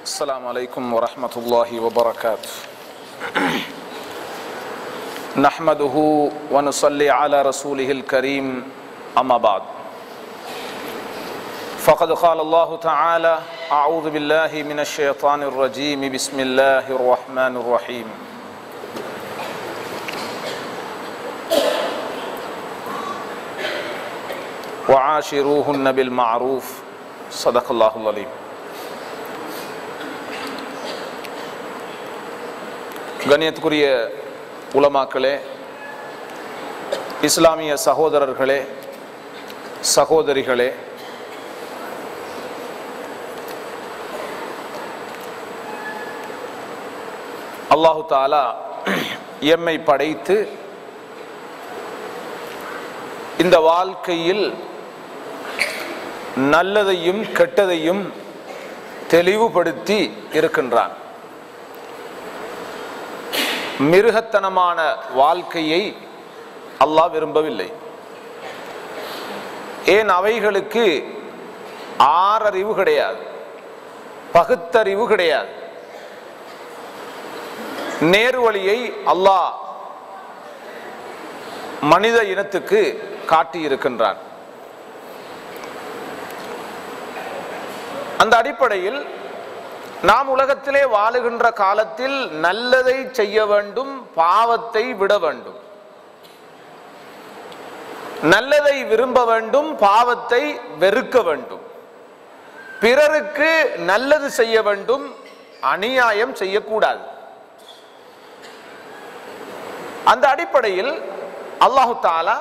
السلام عليكم ورحمة الله وبركاته نحمده ونصلي على رسوله الكريم أما بعد فقد قال الله تعالى أعوذ بالله من الشيطان الرجيم بسم الله الرحمن الرحيم وعاشروهن بالمعروف صدق الله العليم கண்ணியத்துக்குரிய உலமாக்களே இஸ்லாமிய சகோதரர்களே சகோதரிகளே அல்லாஹு தாலா எம்மை படைத்து இந்த வாழ்க்கையில் நல்லதையும் கெட்டதையும் தெளிவுபடுத்தி இருக்கின்றான் மிருகத்தனமான வாழ்க்கையை அல்லாஹ் விரும்பவில்லை ஏன் அவைகளுக்கு ஆறறிவு கிடையாது பகுத்தறிவு கிடையாது நேர்வழியை அல்லாஹ் மனித இனத்துக்கு காட்டியிருக்கின்றான் அந்த அடிப்படையில் நாம் உலகத்திலே வாழுகின்ற காலத்தில் நல்லதை செய்ய வேண்டும் பாவத்தை விட வேண்டும் நல்லதை விரும்ப வேண்டும் பாவத்தை வெறுக்க வேண்டும் பிறருக்கு நல்லது செய்ய வேண்டும் அநியாயம் செய்யக்கூடாது அந்த அடிப்படையில் அல்லாஹு தாலா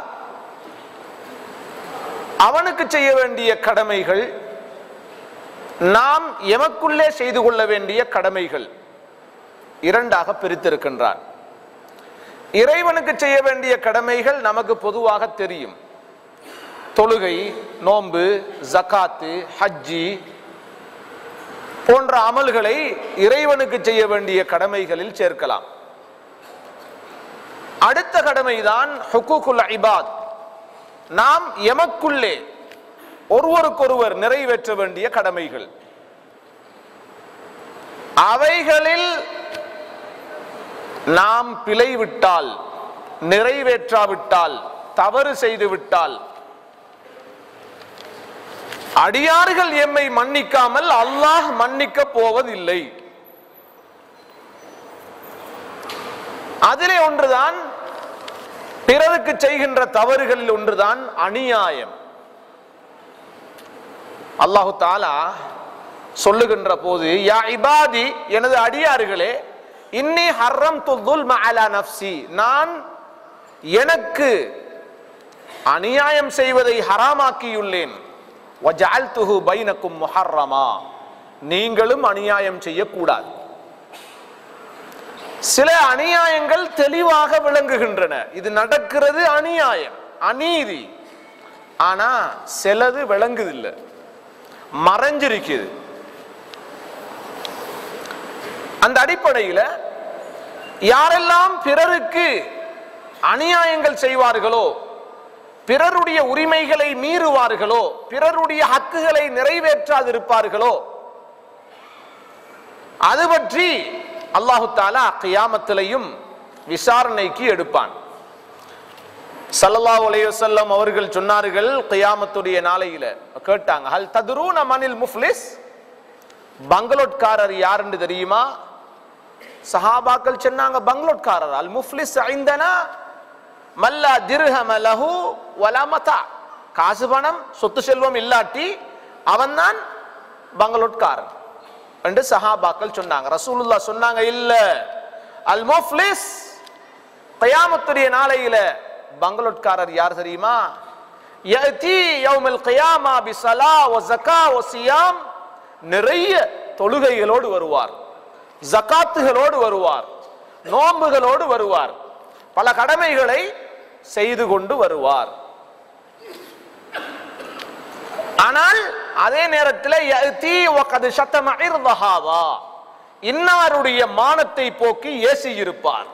அவனுக்கு செய்ய வேண்டிய கடமைகள் நாம் எமக்குள்ளே செய்து கொள்ள வேண்டிய கடமைகள் இரண்டாக பிரித்திருக்கின்றான் இறைவனுக்கு செய்ய வேண்டிய கடமைகள் நமக்கு பொதுவாக தெரியும் தொழுகை நோன்பு ஜக்காத்து ஹஜ்ஜி போன்ற அமல்களை இறைவனுக்கு செய்ய வேண்டிய கடமைகளில் சேர்க்கலாம் அடுத்த கடமைதான் ஹுக்குல் ஐபாத் நாம் எமக்குள்ளே ஒருவருக்கொருவர் நிறைவேற்ற வேண்டிய கடமைகள் அவைகளில் நாம் பிழை விட்டால் நிறைவேற்றாவிட்டால் தவறு செய்து விட்டால் அடியார்கள் எம்மை மன்னிக்காமல் அல்லாஹ் மன்னிக்க போவதில்லை அதிலே ஒன்றுதான் பிறருக்கு செய்கின்ற தவறுகளில் ஒன்றுதான் அநியாயம் அல்லாஹு தாலா சொல்லுகின்ற போது யா இபாதி எனது அடியார்களே இன்னி ஹர்ரம் துல் மஅலா நப்சி நான் எனக்கு அநியாயம் செய்வதை ஹராமாக்கியுள்ளேன் வஜஅல்துஹு பைனக்கும் முஹர்ரமா நீங்களும் அநியாயம் செய்யக்கூடாது சில அநியாயங்கள் தெளிவாக விளங்குகின்றன இது நடக்கிறது அநியாயம் அநீதி ஆனா சிலது விளங்குதில்லை மறைஞ்சிருக்குது அந்த அடிப்படையில் யாரெல்லாம் பிறருக்கு அநியாயங்கள் செய்வார்களோ பிறருடைய உரிமைகளை மீறுவார்களோ பிறருடைய ஹக்குகளை நிறைவேற்றாதிருப்பார்களோ அது பற்றி அல்லாஹு தாலா கியாமத்திலையும் விசாரணைக்கு எடுப்பான் சல்லல்லா உலையுசல்லம் அவர்கள் சொன்னார்கள் கியாமத்துடைய நாளையில கேட்டாங்க ஹல் ததுரூன மனில் முஃப்லிஸ் பங்களோட்காரர் யாருன்னு தெரியுமா சஹாபாக்கள் சொன்னாங்க பங்களோட்காரர் அல் முஃப்லிஸ் ஐந்தனா மல்லா திர்ஹம லஹு வலமதா காசு பணம் சொத்து செல்வம் இல்லாட்டி அவன்தான் பங்களோட்காரன் என்று சஹாபாக்கள் சொன்னாங்க ரசூலுல்லா சொன்னாங்க இல்ல அல் முஃப்லிஸ் கயாமத்துடைய நாளையில பங்களோட்காரர் யார் தெரியுமா யதி யௌமல் கியாமா பிஸலா வ ஸகா வ சியாம் நிறைய தொழுகைகளோடு வருவார் ஜகாத்துகளோடு வருவார் நோன்புகளோடு வருவார் பல கடமைகளை செய்து கொண்டு வருவார் ஆனால் அதே நேரத்தில் இன்னாருடைய மானத்தை போக்கி ஏசி இருப்பார்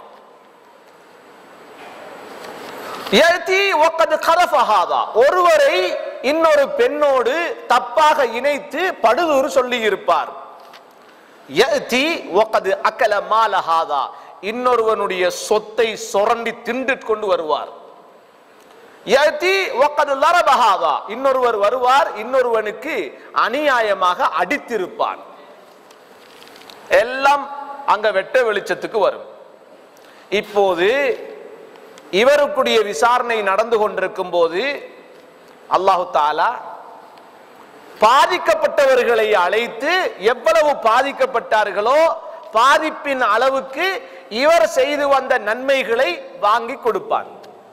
ஒருவரை இன்னொரு பெண்ணோடு தப்பாக இணைத்து படுதூறு சொல்லி இருப்பார் யஅதி வகத் அக்கல மால ஹாதா இன்னொருவனுடைய சொத்தை சுரண்டி திண்டு கொண்டு வருவார் யஅதி வகத் லரப ஹாதா இன்னொருவர் வருவார் இன்னொருவனுக்கு அநியாயமாக அடித்திருப்பான் எல்லாம் அங்க வெட்ட வெளிச்சத்துக்கு வரும் இப்போது இவருக்குடைய விசாரணை நடந்து கொண்டிருக்கும் போது அல்லாஹு தாலா பாதிக்கப்பட்டவர்களை அழைத்து எவ்வளவு பாதிக்கப்பட்டார்களோ பாதிப்பின் அளவுக்கு இவர் செய்து வந்த நன்மைகளை வாங்கி கொடுப்பார்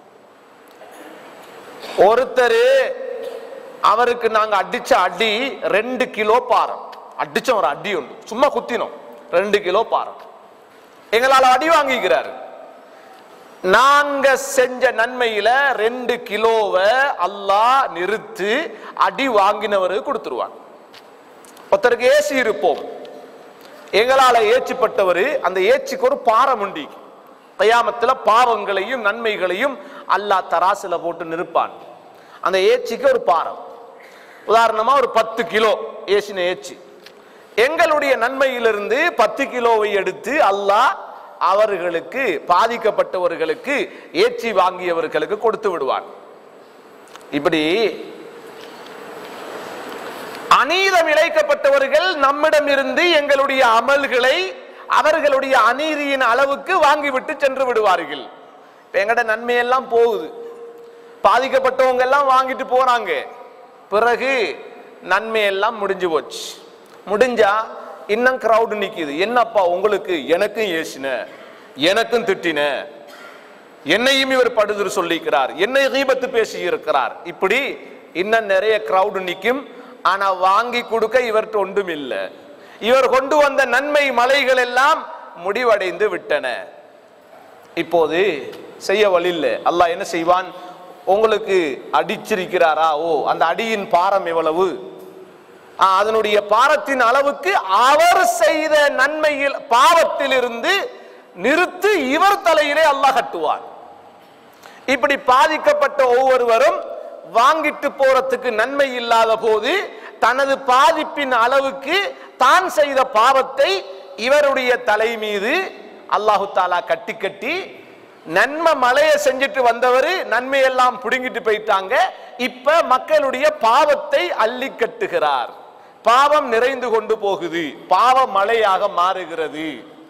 ஒருத்தர் அவருக்கு நாங்க அடிச்ச அடி ரெண்டு கிலோ பாரம் அடிச்ச ஒரு அடி உண்டு சும்மா குத்தினோம் ரெண்டு கிலோ பாரம் எங்களால அடி வாங்கிக்கிறாரு நாங்க செஞ்ச நன்மையில ரெண்டு கிலோவை அல்லாஹ் நிறுத்து அடி வாங்கினவருக்கு கொடுத்துருவான் ஒருத்தருக்கு ஏசி இருப்போம் எங்களால ஏச்சுப்பட்டவர் அந்த ஏச்சிக்கு ஒரு பாரம் உண்டி கயாமத்துல பாவங்களையும் நன்மைகளையும் அல்லாஹ் தராசுல போட்டு நிற்பான் அந்த ஏச்சிக்கு ஒரு பாரம் உதாரணமா ஒரு பத்து கிலோ ஏசின ஏச்சி எங்களுடைய நன்மையிலிருந்து பத்து கிலோவை எடுத்து அல்லாஹ் அவர்களுக்கு பாதிக்கப்பட்டவர்களுக்கு ஏச்சி வாங்கியவர்களுக்கு கொடுத்து விடுவான் இப்படி அநீதம் இழைக்கப்பட்டவர்கள் நம்மிடம் இருந்து எங்களுடைய அமல்களை அவர்களுடைய அநீதியின் அளவுக்கு வாங்கிவிட்டு சென்று விடுவார்கள் இப்ப எங்கட நன்மையெல்லாம் போகுது பாதிக்கப்பட்டவங்க எல்லாம் வாங்கிட்டு போறாங்க பிறகு நன்மையெல்லாம் முடிஞ்சு போச்சு முடிஞ்சா இன்னும் கிரவுடு நிக்குது என்னப்பா உங்களுக்கு எனக்கும் ஏசின எனக்கும் திட்டின என்னையும் இவர் படுதல் சொல்லிக்கிறார் என்னை கீபத்து பேசி இருக்கிறார் இப்படி இன்னும் நிறைய கிரவுடு நிக்கும் ஆனா வாங்கி கொடுக்க இவர்கிட்ட ஒன்றும் இல்லை இவர் கொண்டு வந்த நன்மை மலைகள் எல்லாம் முடிவடைந்து விட்டன இப்போது செய்ய வழி இல்லை அல்லாஹ் என்ன செய்வான் உங்களுக்கு அடிச்சிருக்கிறாரா ஓ அந்த அடியின் பாரம் எவ்வளவு ஆ, அதனுடைய பாரத்தின் அளவுக்கு அவர் செய்த நன்மையில் பாவத்தில் இருந்து நிறுத்து இவர் தலையிலே அல்லாஹ் கட்டுவார் இப்படி பாதிக்கப்பட்ட ஒவ்வொருவரும் வாங்கிட்டு போறதுக்கு நன்மை இல்லாத போது தனது பாதிப்பின் அளவுக்கு தான் செய்த பாவத்தை இவருடைய தலை மீது அல்லாஹு தாலா கட்டி கட்டி நன்மை மலைய செஞ்சுட்டு வந்தவர் நன்மையெல்லாம் புடுங்கிட்டு போயிட்டாங்க இப்ப மக்களுடைய பாவத்தை அள்ளி கட்டுகிறார் பாவம் நிறைந்து கொண்டு போகுது பாவ மலையாக மாறுகிறது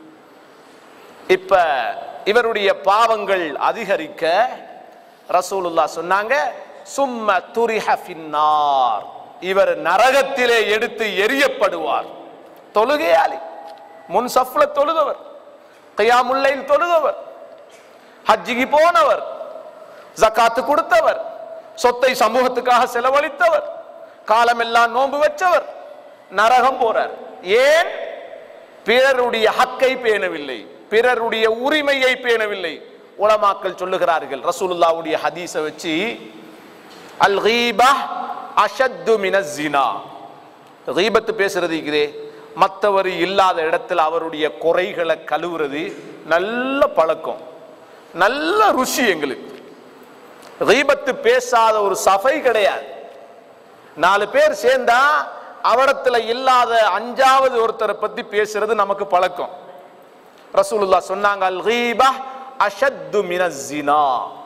இப்ப இவருடைய பாவங்கள் அதிகரிக்க ரசூலுல்லா சொன்னாங்க சும்ம துரிஹ ஃபின்னார் இவர் நரகத்திலே எடுத்து எரியப்படுவார் தொழுகையாளி முன் சஃப்ல தொழுதவர் கையாமுல்லையில் தொழுதவர் ஹஜ்ஜிக்கு போனவர் ஜக்காத்து கொடுத்தவர் சொத்தை சமூகத்துக்காக செலவழித்தவர் காலமெல்லாம் நோன்பு வச்சவர் நரகம் போறார் ஏன் பிறருடைய ஹக்கை பேணவில்லை பிறருடைய உரிமையை பேணவில்லை உலமாக்கள் சொல்லுகிறார்கள் ரசூலுல்லாவுடைய ஹதீஸை வச்சு அல் கீபா அஷத்து மினஸ் ஜினா கீபத்து பேசுறது இருக்குதே மற்றவர் இல்லாத இடத்துல அவருடைய குறைகளை கழுவுறது நல்ல பழக்கம் நல்ல ருசி எங்களுக்கு கீபத்து பேசாத ஒரு சபை கிடையாது நாலு பேர் சேர்ந்தா அவரத்துல இல்லாத அஞ்சாவது ஒருத்தரை பத்தி பேசுறது நமக்கு பழக்கம் ரசூலுல்லா சொன்னாங்க அல் கீபா அஷத்து மினஸ் ஜினா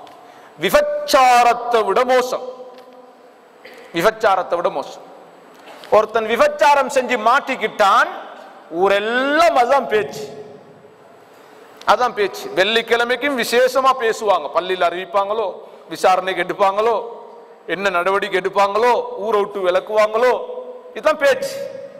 விபச்சாரத்தை விட மோசம் விபச்சாரத்தை விட மோசம் ஒருத்தன் விபச்சாரம் செஞ்சு மாட்டிக்கிட்டான் ஊரெல்லாம் அதுதான் பேச்சு அதான் பேச்சு வெள்ளிக்கிழமைக்கும் விசேஷமா பேசுவாங்க பள்ளியில் அறிவிப்பாங்களோ விசாரணைக்கு எடுப்பாங்களோ என்ன நடவடிக்கை எடுப்பாங்களோ ஊரை விட்டு விளக்குவாங்களோ இதுதான் பேச்சு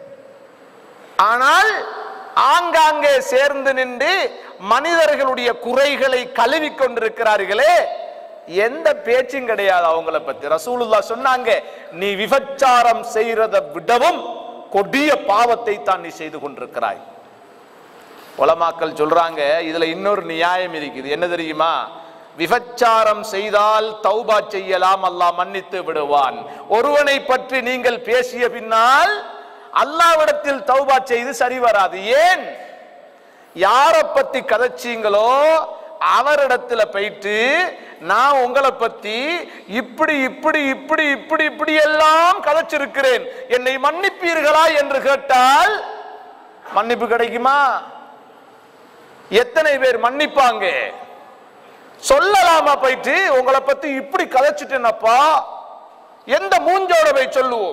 ஆனால் ஆங்காங்கே சேர்ந்து நின்று மனிதர்களுடைய குறைகளை கழுவி கொண்டிருக்கிறார்களே எந்த பேச்சும் கிடையாது அவங்கள பத்தி ரசூலுல்லா சொன்னாங்க நீ விபச்சாரம் செய்யறதை விடவும் கொடிய பாவத்தை தான் நீ செய்து கொண்டிருக்கிறாய் உலமாக்கள் சொல்றாங்க இதுல இன்னொரு நியாயம் இருக்குது என்ன தெரியுமா விபச்சாரம் செய்தால் தௌபா செய்யலாம் அல்லாஹ் மன்னித்து விடுவான் ஒருவனை பற்றி நீங்கள் பேசிய பின்னால் அல்லாவிடத்தில் தௌபா செய்து சரி வராது ஏன் யாரை பத்தி கதைச்சீங்களோ அவரிடத்துல போயிட்டு நான் உங்களை பத்தி இப்படி இப்படி இப்படி இப்படி இப்படி எல்லாம் கதைச்சிருக்கிறேன் என்னை மன்னிப்பீர்களா என்று கேட்டால் மன்னிப்பு கிடைக்குமா எத்தனை பேர் மன்னிப்பாங்க சொல்லலாமா போயிட்டு உங்களை பத்தி இப்படி கதைச்சிட்டேனப்பா எந்த மூஞ்சோட போய் சொல்லுவோம்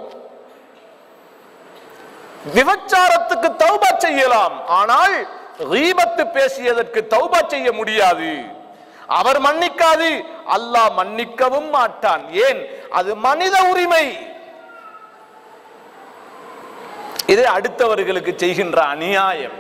விபச்சாரத்துக்கு தௌபா செய்யலாம் ஆனால் ரீபத்து பேசியதற்கு தௌபா செய்ய முடியாது அவர் மன்னிக்காது அல்லாஹ் மன்னிக்கவும் மாட்டான் ஏன் அது மனித உரிமை இது அடுத்தவர்களுக்கு செய்கின்ற அநியாயம்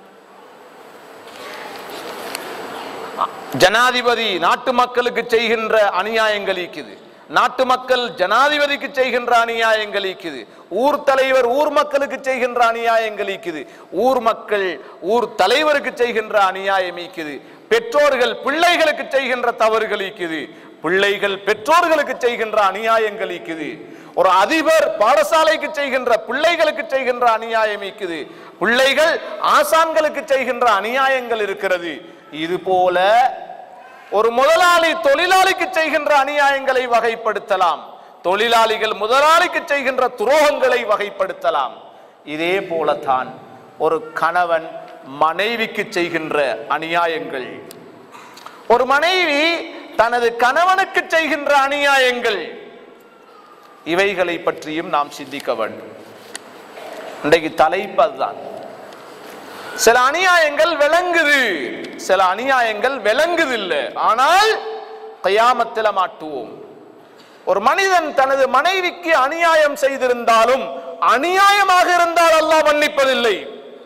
ஜனாதிபதி நாட்டு மக்களுக்கு செய்கின்ற அநியாயங்கள் இருக்குது நாட்டு மக்கள் ஜனாதிபதிக்கு செய்கின்ற அநியாயங்கள் இருக்குது ஊர் தலைவர் ஊர் மக்களுக்கு செய்கின்ற அநியாயங்கள் இருக்குது ஊர் மக்கள் ஊர் தலைவருக்கு செய்கின்ற அநியாயம் இருக்குது பெற்றோர்கள் பிள்ளைகளுக்கு செய்கின்ற தவறுகள் இருக்குது பிள்ளைகள் பெற்றோர்களுக்கு செய்கின்ற அநியாயங்கள் இருக்குது ஒரு அதிபர் பாடசாலைக்கு செய்கின்ற பிள்ளைகளுக்கு செய்கின்ற அநியாயம் இருக்குது பிள்ளைகள் ஆசான்களுக்கு செய்கின்ற அநியாயங்கள் இருக்கிறது இது போல ஒரு முதலாளி தொழிலாளிக்கு செய்கின்ற அநியாயங்களை வகைப்படுத்தலாம் தொழிலாளிகள் முதலாளிக்கு செய்கின்ற துரோகங்களை வகைப்படுத்தலாம் இதே போலத்தான் ஒரு கணவன் மனைவிக்கு செய்கின்ற அநியாயங்கள் ஒரு மனைவி தனது கணவனுக்கு செய்கின்ற அநியாயங்கள் இவைகளை பற்றியும் நாம் சிந்திக்க வேண்டும் இன்றைக்கு தலைப்பு அதுதான் சில அநியாயங்கள் விளங்குது சில அநியாயங்கள் விளங்குது இல்லை ஆனால் கயாமத்தில மாட்டுவோம் ஒரு மனிதன் தனது மனைவிக்கு அநியாயம் செய்திருந்தாலும் அநியாயமாக இருந்தால் அல்லாஹ் மன்னிப்பதில்லை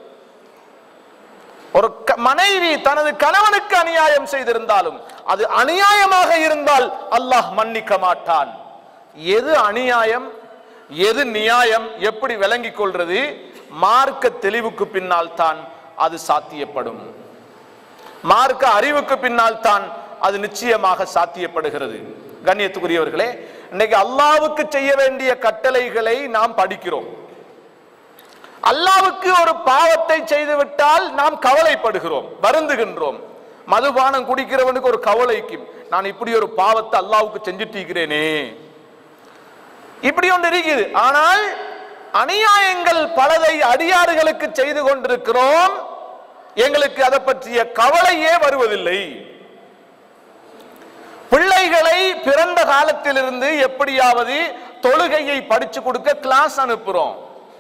ஒரு க- மனைவி தனது கணவனுக்கு அநியாயம் செய்திருந்தாலும் அது அநியாயமாக இருந்தால் அல்லாஹ் மன்னிக்க மாட்டான் எது அநியாயம் எது நியாயம் எப்படி விளங்கிக் கொள்றது மார்க்க தெளிவுக்கு பின்னால் தான் அது சாத்தியப்படும் மார்க்க அறிவுக்கு பின்னால் தான் அது நிச்சயமாக சாத்தியப்படுகிறது கண்ணியத்துக்குரியவர்களே இன்னைக்கு அல்லாவுக்கு செய்ய வேண்டிய கட்டளைகளை நாம் படிக்கிறோம் அல்லாவுக்கு ஒரு பாவத்தை செய்து விட்டால் நாம் கவலைப்படுகிறோம் வருந்துகின்றோம் மதுபானம் குடிக்கிறவனுக்கு ஒரு கவலைக்கும் நான் இப்படி ஒரு பாவத்தை அல்லாவுக்கு செஞ்சுட்டீக்கிறேனே இப்படி ஒன்று இருக்குது ஆனால் அநியாயங்கள் பலதை அடியாறுகளுக்கு செய்து கொண்டிருக்கிறோம் எங்களுக்கு அதை பற்றிய கவலையே வருவதில்லை பிள்ளைகளை பிறந்த காலத்திலிருந்து எப்படியாவது தொழுகையை படிச்சு கொடுக்க கிளாஸ் அனுப்புறோம்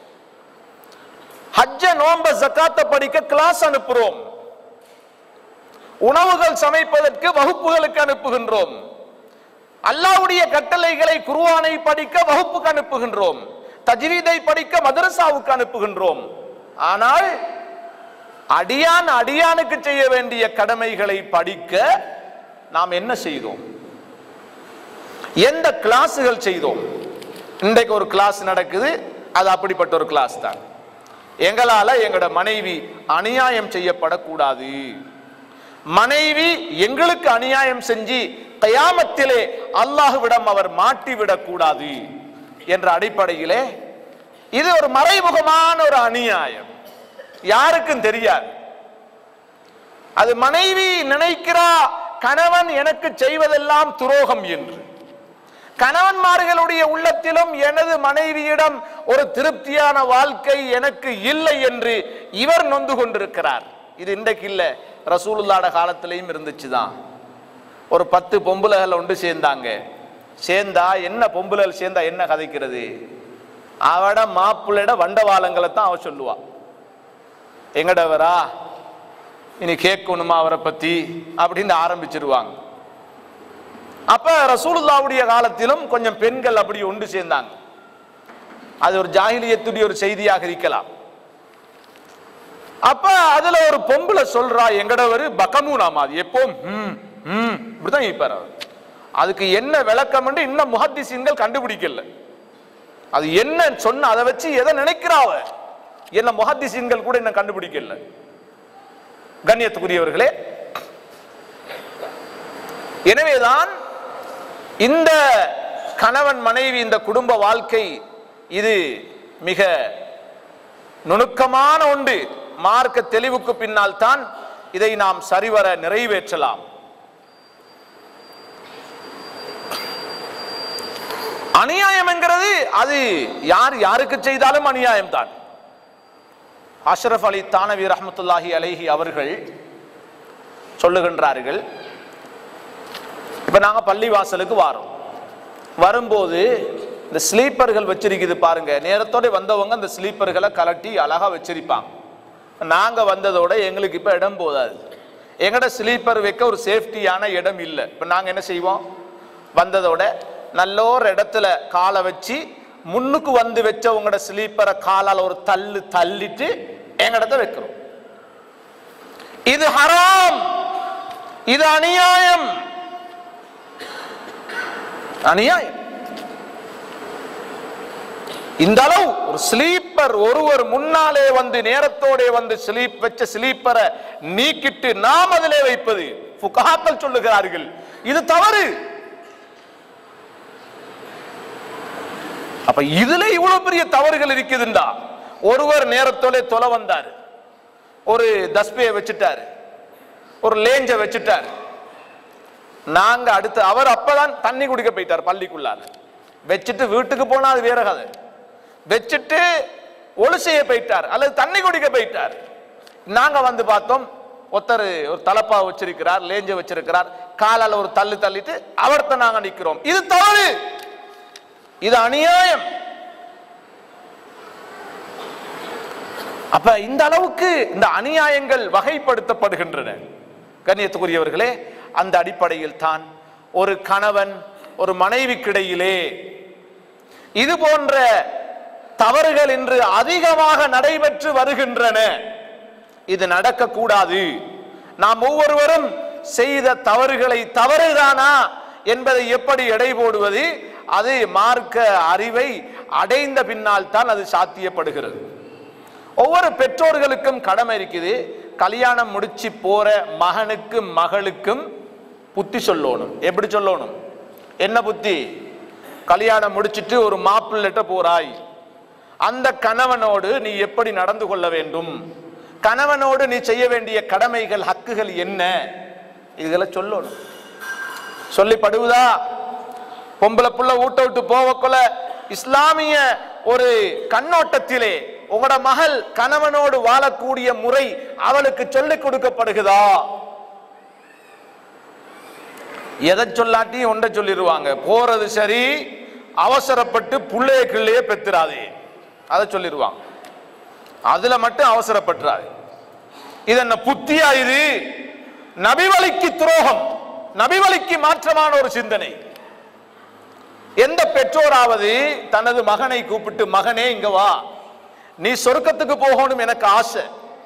ஹஜ்ஜ நோம்ப ஜக்காத்த படிக்க கிளாஸ் அனுப்புறோம் உணவுகள் சமைப்பதற்கு வகுப்புகளுக்கு அனுப்புகின்றோம் அல்லாஹ்வுடைய கட்டளைகளை குர்ஆனை படிக்க வகுப்புக்கு அனுப்புகின்றோம் தஜ்வீதை படிக்க மதரசாவுக்கு அனுப்புகின்றோம் ஆனால் அடியான் அடியானுக்கு செய்ய வேண்டிய கடமைகளை படிக்க நாம் என்ன செய்தோம் எந்த கிளாஸுகள் செய்தோம் இன்றைக்கு ஒரு கிளாஸ் நடக்குது அது அப்படிப்பட்ட ஒரு கிளாஸ் தான் எங்களால எங்களோட மனைவி அநியாயம் செய்யப்படக்கூடாது மனைவி எங்களுக்கு அநியாயம் செஞ்சு கயாமத்திலே அல்லாஹ்விடம் அவர் மாட்டிவிடக் கூடாது என்ற அடிப்படையிலே இது ஒரு மறைமுகமான ஒரு அநியாயம் யாருக்கும் தெரியாது அது மனைவி நினைக்கிறா கணவன் எனக்கு செய்வதெல்லாம் துரோகம் என்று கணவன்மார்களுடைய உள்ளத்திலும் எனது மனைவியிடம் ஒரு திருப்தியான வாழ்க்கை எனக்கு இல்லை என்று இவர் நொந்து கொண்டிருக்கிறார் இது இன்றைக்கு இல்ல ரசூலுல்லாட காலத்திலையும் இருந்துச்சுதான் ஒரு பத்து பொம்புலகள் ஒன்று சேர்ந்தாங்க சேர்ந்தா என்ன பொம்புலகள் சேர்ந்தா என்ன கதைக்கிறது அவட மாப்பிள்ளைட வண்டவாளங்களை தான் அவ சொல்லுவா எங்கடவரா இனி கேட்கணுமா அவரை பத்தி அப்படின்னு ஆரம்பிச்சிருவாங்க அப்ப ரசூலுல்லாவுடைய காலத்திலும் கொஞ்சம் பெண்கள் அப்படி ஒன்று சேர்ந்தாங்க அது ஒரு ஜாகிலியத்துடைய ஒரு செய்தியாக இருக்கலாம் அப்ப அதுல ஒரு பொம்பளை சொல்றா எங்கடவரு பக்கமூனாமா அது எப்போ ம், ம், இப்படிதான் இருப்பார் அவர் அதுக்கு என்ன விளக்கம் இன்னும் முஹத்திசீன்கள் கண்டுபிடிக்கல அது என்ன சொன்ன அதை வச்சு எதை நினைக்கிறாவ என்ன முஹத்திசீன்கள் கூட என்ன கண்டுபிடிக்கல கண்ணியத்துக்குரியவர்களே எனவேதான் இந்த கணவன் மனைவி இந்த குடும்ப வாழ்க்கை இது மிக நுணுக்கமான ஒன்று மார்க்க தெளிவுக்கு பின்னால் தான் இதை நாம் சரிவர நிறைவேற்றலாம் அநியாயம் என்கிறது அது யார் யாருக்கு செய்தாலும் அநியாயம் தான் அஷ்ரஃப் அலி தானவி ரஹ்மத்துல்லாஹி அலைஹி அவர்கள் சொல்லுகின்றார்கள் இப்ப நாங்க பள்ளிவாசலுக்கு வாரோம் வரும்போது இந்த ஸ்லீப்பர்கள் வச்சிருக்குது பாருங்க நேரத்தோட வந்தவங்க அந்த ஸ்லீப்பர்களை கலட்டி அழகா வச்சிருப்பாங்க நாங்க வந்ததோட எங்களுக்கு இப்ப இடம் போதாது எங்கட ஸ்லீப்பர் வைக்க ஒரு சேஃப்டியான இடம் இல்லை இப்ப நாங்க என்ன செய்வோம் வந்ததோட நல்ல ஒரு இடத்துல காலை வச்சு முன்னுக்கு வந்து வச்ச உங்களோட ஸ்லீப்பரை காலால ஒரு தள்ளு தள்ளிட்டு எங்கடத்த வைக்கிறோம் இது ஹராம் இது அநியாயம் அநியாயம் இந்த அளவு ஒரு ஸ்லீப்பர் ஒருவர் முன்னாலே வந்து நேரத்தோட வந்து ஸ்லீப் வச்ச ஸ்லீப்பரை நீக்கிட்டு நாம் அதிலே வைப்பது புகாக்கள் சொல்லுகிறார்கள் இது தவறு அப்ப இதுல இவ்வளவு பெரிய தவறுகள் இருக்குதுண்டா ஒருவர் நேரத்தோட தொலை வந்தாரு ஒரு தஸ்பியை வச்சுட்டாரு ஒரு லேஞ்ச வச்சுட்டாரு நாங்க அடுத்து அவர் அப்பதான் தண்ணி குடிக்க போயிட்டார் பள்ளிக்குள்ளால வச்சுட்டு வீட்டுக்கு போனா அது வேற கதை வச்சுட்டு ஒழு செய்ய போயிட்டார் அல்லது தண்ணி குடிக்க போயிட்டார் நாங்க வந்து பார்த்தோம் ஒருத்தர் ஒரு தலப்பா வச்சிருக்கிறார் லேஞ்ச வச்சிருக்கிறார் காலால ஒரு தள்ளு தள்ளிட்டு அவர்த்த நாங்க நிக்கிறோம் இது தவறு இது அநியாயம் அப்ப இந்த அளவுக்கு இந்த அநியாயங்கள் வகைப்படுத்தப்படுகின்றன கண்ணியத்துக்குரியவர்களே அந்த அடிப்படையில் தான் ஒரு கணவன் ஒரு மனைவிக்கிடையிலே இது போன்ற தவறுகள் இன்று அதிகமாக நடைபெற்று வருகின்றன இது நடக்கக்கூடாது நாம் ஒவ்வொருவரும் செய்த தவறுகளை தவறுதானா என்பதை எப்படி எடை போடுவது அது மார்க்க அறிவை அடைந்த பின்னால் தான் அது சாத்தியப்படுகிறது ஒவ்வொரு பெற்றோர்களுக்கும் கடமை இருக்குது கல்யாணம் முடிச்சு போற மகனுக்கும் மகளுக்கும் புத்தி சொல்லணும் எப்படி சொல்லணும் என்ன புத்தி கல்யாணம் முடிச்சிட்டு ஒரு மாப்பிள்ளைட்ட போறாய் அந்த கணவனோடு நீ எப்படி நடந்து கொள்ள வேண்டும் கணவனோடு நீ செய்ய வேண்டிய கடமைகள் ஹக்குகள் என்ன இதுகளை சொல்லணும் சொல்லிப்படுவதா பொம்பளை புள்ள ஊட்ட விட்டு போவக்குள்ள இஸ்லாமிய ஒரு கண்ணோட்டத்திலே உங்களோட மகள் கணவனோடு வாழக்கூடிய முறை அவளுக்கு சொல்லிக் கொடுக்கப்படுகிறதா எதை சொல்லாட்டி ஒன்றை சொல்லிடுவாங்க போறது சரி அவசரப்பட்டு புள்ளைய கிள்ளையே பெத்துறாதே அதை சொல்லிடுவாங்க அதுல மட்டும் அவசரப்பட்டுறாது இது என்ன புத்தியா இது நபிவழிக்கு துரோகம் நபிவழிக்கு மாற்றமான ஒரு சிந்தனை எந்த பெற்றோராவது தனது மகனை கூப்பிட்டு மகனே இங்க வா நீ சொர்க்கத்துக்கு போகணும் எனக்கு ஆசை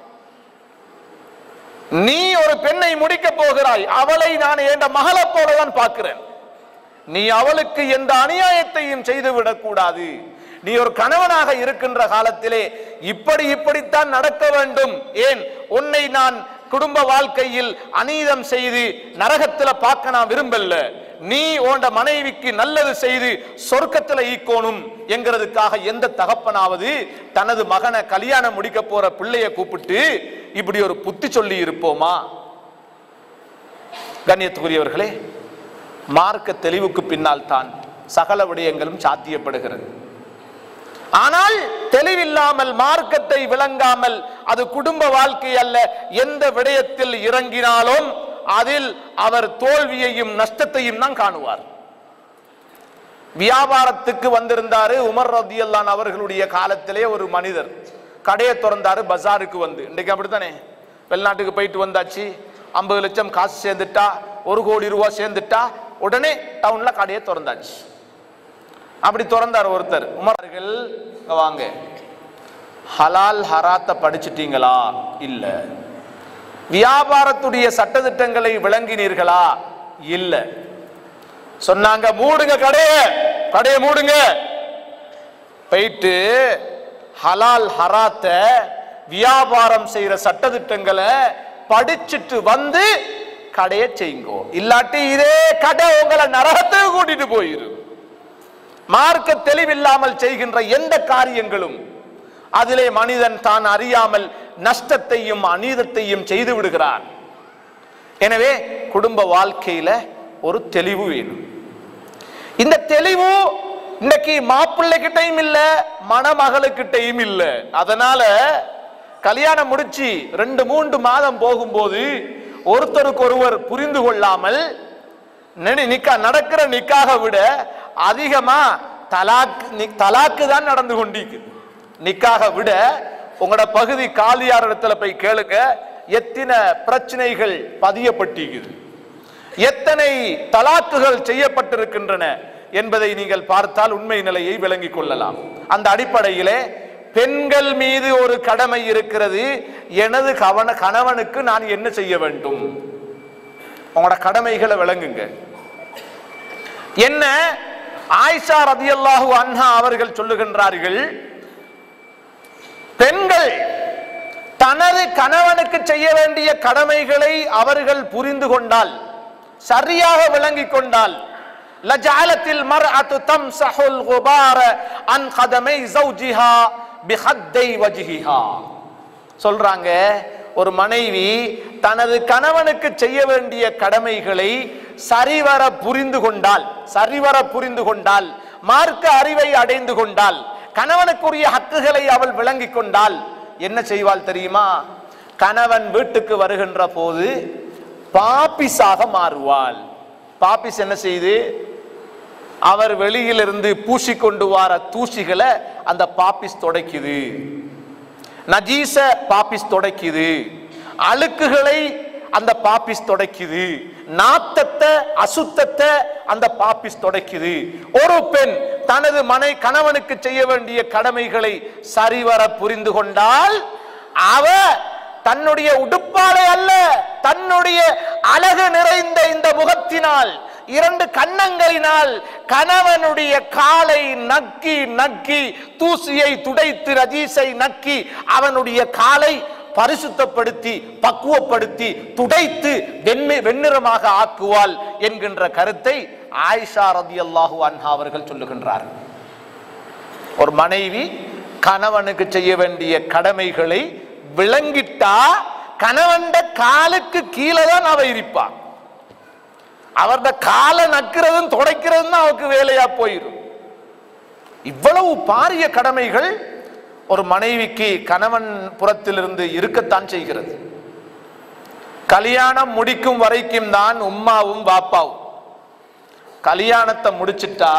நீ ஒரு பெண்ணை முடிக்க போகிறாய் அவளை நான் என்ற மகளை போலதான் பார்க்கிறேன் நீ அவளுக்கு எந்த அநியாயத்தையும் செய்து விடக்கூடாது நீ ஒரு கணவனாக இருக்கின்ற காலத்திலே இப்படி இப்படித்தான் நடக்க வேண்டும் ஏன் உன்னை நான் குடும்ப வாழ்க்கையில் அநீதம் செய்து நரகத்துல பார்க்க நான் விரும்பல நீ உண்ட மனைவிக்கு நல்லது செய்து சொர்க்கத்துல ஈக்கோணும் என்கிறதுக்காக எந்த தகப்பனாவது தனது மகனை கல்யாணம் முடிக்க போற பிள்ளைய கூப்பிட்டு இப்படி ஒரு புத்தி சொல்லி இருப்போமா கண்ணியத்துக்குரியவர்களே மார்க்க தெளிவுக்கு பின்னால் தான் சகல விடயங்களும் சாத்தியப்படுகிறது ஆனால் தெளிவில்லாமல் மார்க்கத்தை விளங்காமல் அது குடும்ப வாழ்க்கை அல்ல எந்த விடயத்தில் இறங்கினாலும் அதில் அவர் தோல்வியையும் நஷ்டத்தையும் தான் காணுவார் வியாபாரத்துக்கு வந்திருந்தாரு உமர் ரத்தியல்லான் அவர்களுடைய காலத்திலே ஒரு மனிதர் கடையை திறந்தாரு பஜாருக்கு வந்து இன்றைக்கு அப்படித்தானே வெளிநாட்டுக்கு போயிட்டு வந்தாச்சு ஐம்பது லட்சம் காசு சேர்ந்துட்டா ஒரு கோடி ரூபா சேர்ந்துட்டா உடனே டவுன்ல கடையை திறந்தாச்சு அப்படி திறந்தார் ஒருத்தர் உமர்கள் இங்க வாங்க ஹலால் ஹராத்த படிச்சிட்டீங்களா இல்ல வியாபாரத்துடைய சட்டதிட்டங்களை விளங்கினீர்களா இல்ல சொன்னாங்க மூடுங்க கடைய கடையை மூடுங்க போயிட்டு ஹலால் ஹராத்த வியாபாரம் செய்யற சட்டதிட்டங்களை படிச்சுட்டு வந்து கடையை செய்யுங்கோ இல்லாட்டி இதே கடை உங்களை நரகத்துக்கு கூட்டிட்டு போயிரும் மார்க்க தெளிவில்லாமல் செய்கின்ற எந்த காரியங்களும் அதிலே மனிதன் தான் அறியாமல் நஷ்டத்தையும் அநீதத்தையும் செய்து விடுகிறான் எனவே குடும்ப வாழ்க்கையில ஒரு தெளிவு வேணும் இந்த தெளிவு இன்னைக்கு மாப்பிள்ளை கிட்டையும் இல்ல மணமகளுக்கிட்டையும் இல்ல அதனால கல்யாணம் முடிச்சு ரெண்டு மூன்று மாதம் போகும்போது ஒருத்தருக்கு ஒருவர் புரிந்து கொள்ளாமல் நெடு- நிக்கா நடக்கிற நிக்காக விட அதிகமா தலாக்கு நி- தலாக்கு தான் நடந்து கொண்டிருக்கு நிக்காக விட உங்களோட பகுதி காலியார் இடத்துல போய் கேளுங்க எத்தனை பிரச்சனைகள் பதியப்பட்டிருக்குது எத்தனை தலாக்குகள் செய்யப்பட்டிருக்கின்றன என்பதை நீங்கள் பார்த்தால் உண்மை நிலையை விளங்கிக் கொள்ளலாம் அந்த அடிப்படையிலே பெண்கள் மீது ஒரு கடமை இருக்கிறது எனது கவன கணவனுக்கு நான் என்ன செய்ய வேண்டும் உங்களோட கடமைகளை விளங்குங்க என்ன ஆயிஷா ரதியல்லாஹு அன்ஹா அவர்கள் சொல்லுகின்றார்கள் பெண்கள் தனது கணவனுக்கு செய்ய வேண்டிய கடமைகளை அவர்கள் புரிந்து கொண்டால் சரியாக விளங்கிக் கொண்டால் லஜாலத்தில் மர்அத்து தம்சஹுல் குபார அன் கதமை ஜௌஜிஹா பிஹத்தை வஜ்ஹிஹா சொல்றாங்க ஒரு மனைவி தனது கணவனுக்கு செய்ய வேண்டிய கடமைகளை சரிவர புரிந்து கொண்டால் சரிவர புரிந்து கொண்டால் மார்க்க அறிவை அடைந்து கொண்டால் கணவனுக்குரிய ஹக்குகளை அவள் விளங்கிக் கொண்டால் என்ன செய்வாள் தெரியுமா கணவன் வீட்டுக்கு வருகின்ற போது பாப்பிஸாக மாறுவாள் பாப்பிஸ் என்ன செய்து அவர் வெளியிலிருந்து பூசிக்கொண்டு வர தூசிகளை அந்த பாப்பிஸ் துடைக்குது நஜீச பாப்பிஸ் துடைக்குது அழுக்குகளை அந்த பாப்பிஸ் துடைக்குது நாத்தத்தை அசுத்தத்தை அந்த பாப்பிஸ் துடைக்குது ஒரு பெண் தனது மனை கணவனுக்கு செய்ய வேண்டிய கடமைகளை சரிவர புரிந்து கொண்டால் அவ தன்னுடைய உடுப்பாடை அல்ல தன்னுடைய அழகு நிறைந்த இந்த முகத்தினால் இரண்டு கன்னங்களினால் கணவனுடைய காலை நக்கி நக்கி தூசியை துடைத்து ரஜீஸை நக்கி அவனுடைய காலை பரிசுத்தப்படுத்தி பக்குவப்படுத்தி துடைத்து வெண்ணி வெண்ணிறமாக ஆக்குவாள் என்கின்ற கருத்தை ஆயிஷா ரதியல்லாஹு அன்ஹா அவர்கள் சொல்லுகின்றார்கள் ஒரு மனைவி கணவனுக்கு செய்ய வேண்டிய கடமைகளை விளங்கிட்டா கணவன்ட காலுக்கு கீழே தான் அவ இருப்பா அவர்த காலை நக்கிறதும் துடைக்கிறதும் தான் அவருக்கு வேலையா போயிடும் இவ்வளவு பாரிய கடமைகள் ஒரு மனைவிக்கு கணவன் புறத்திலிருந்து இருக்கத்தான் செய்கிறது கல்யாணம் முடிக்கும் வரைக்கும் தான் உம்மாவும் பாப்பாவும் கல்யாணத்தை முடிச்சிட்டா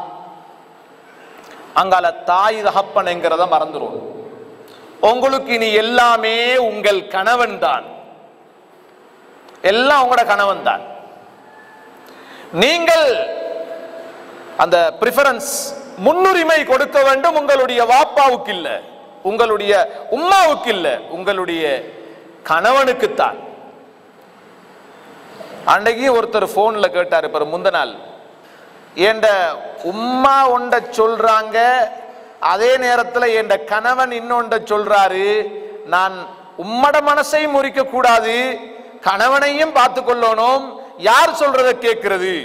அங்கால தாய் தகப்பனுங்கிறத மறந்துடும் உங்களுக்கு இனி எல்லாமே உங்கள் கணவன் தான் எல்லாம் உங்களோட கணவன் தான் நீங்கள் அந்த பிரிஃபரன்ஸ் முன்னுரிமை கொடுக்க வேண்டும் உங்களுடைய வாப்பாவுக்கு இல்ல உங்களுடைய உம்மாவுக்கு இல்ல உங்களுடைய கணவனுக்குத்தான் அன்னைக்கு ஒருத்தர் போன்ல கேட்டாரு பாரு முந்த நாள் என்ற உம்மா ஒண்ட சொல்றாங்க அதே நேரத்துல என் கணவன் இன்னொண்ட சொல்றாரு நான் உம்மட மனசை முறிக்க கூடாது கணவனையும் பார்த்து கொள்ளணும் யார் சொல்றத கேட்கிறது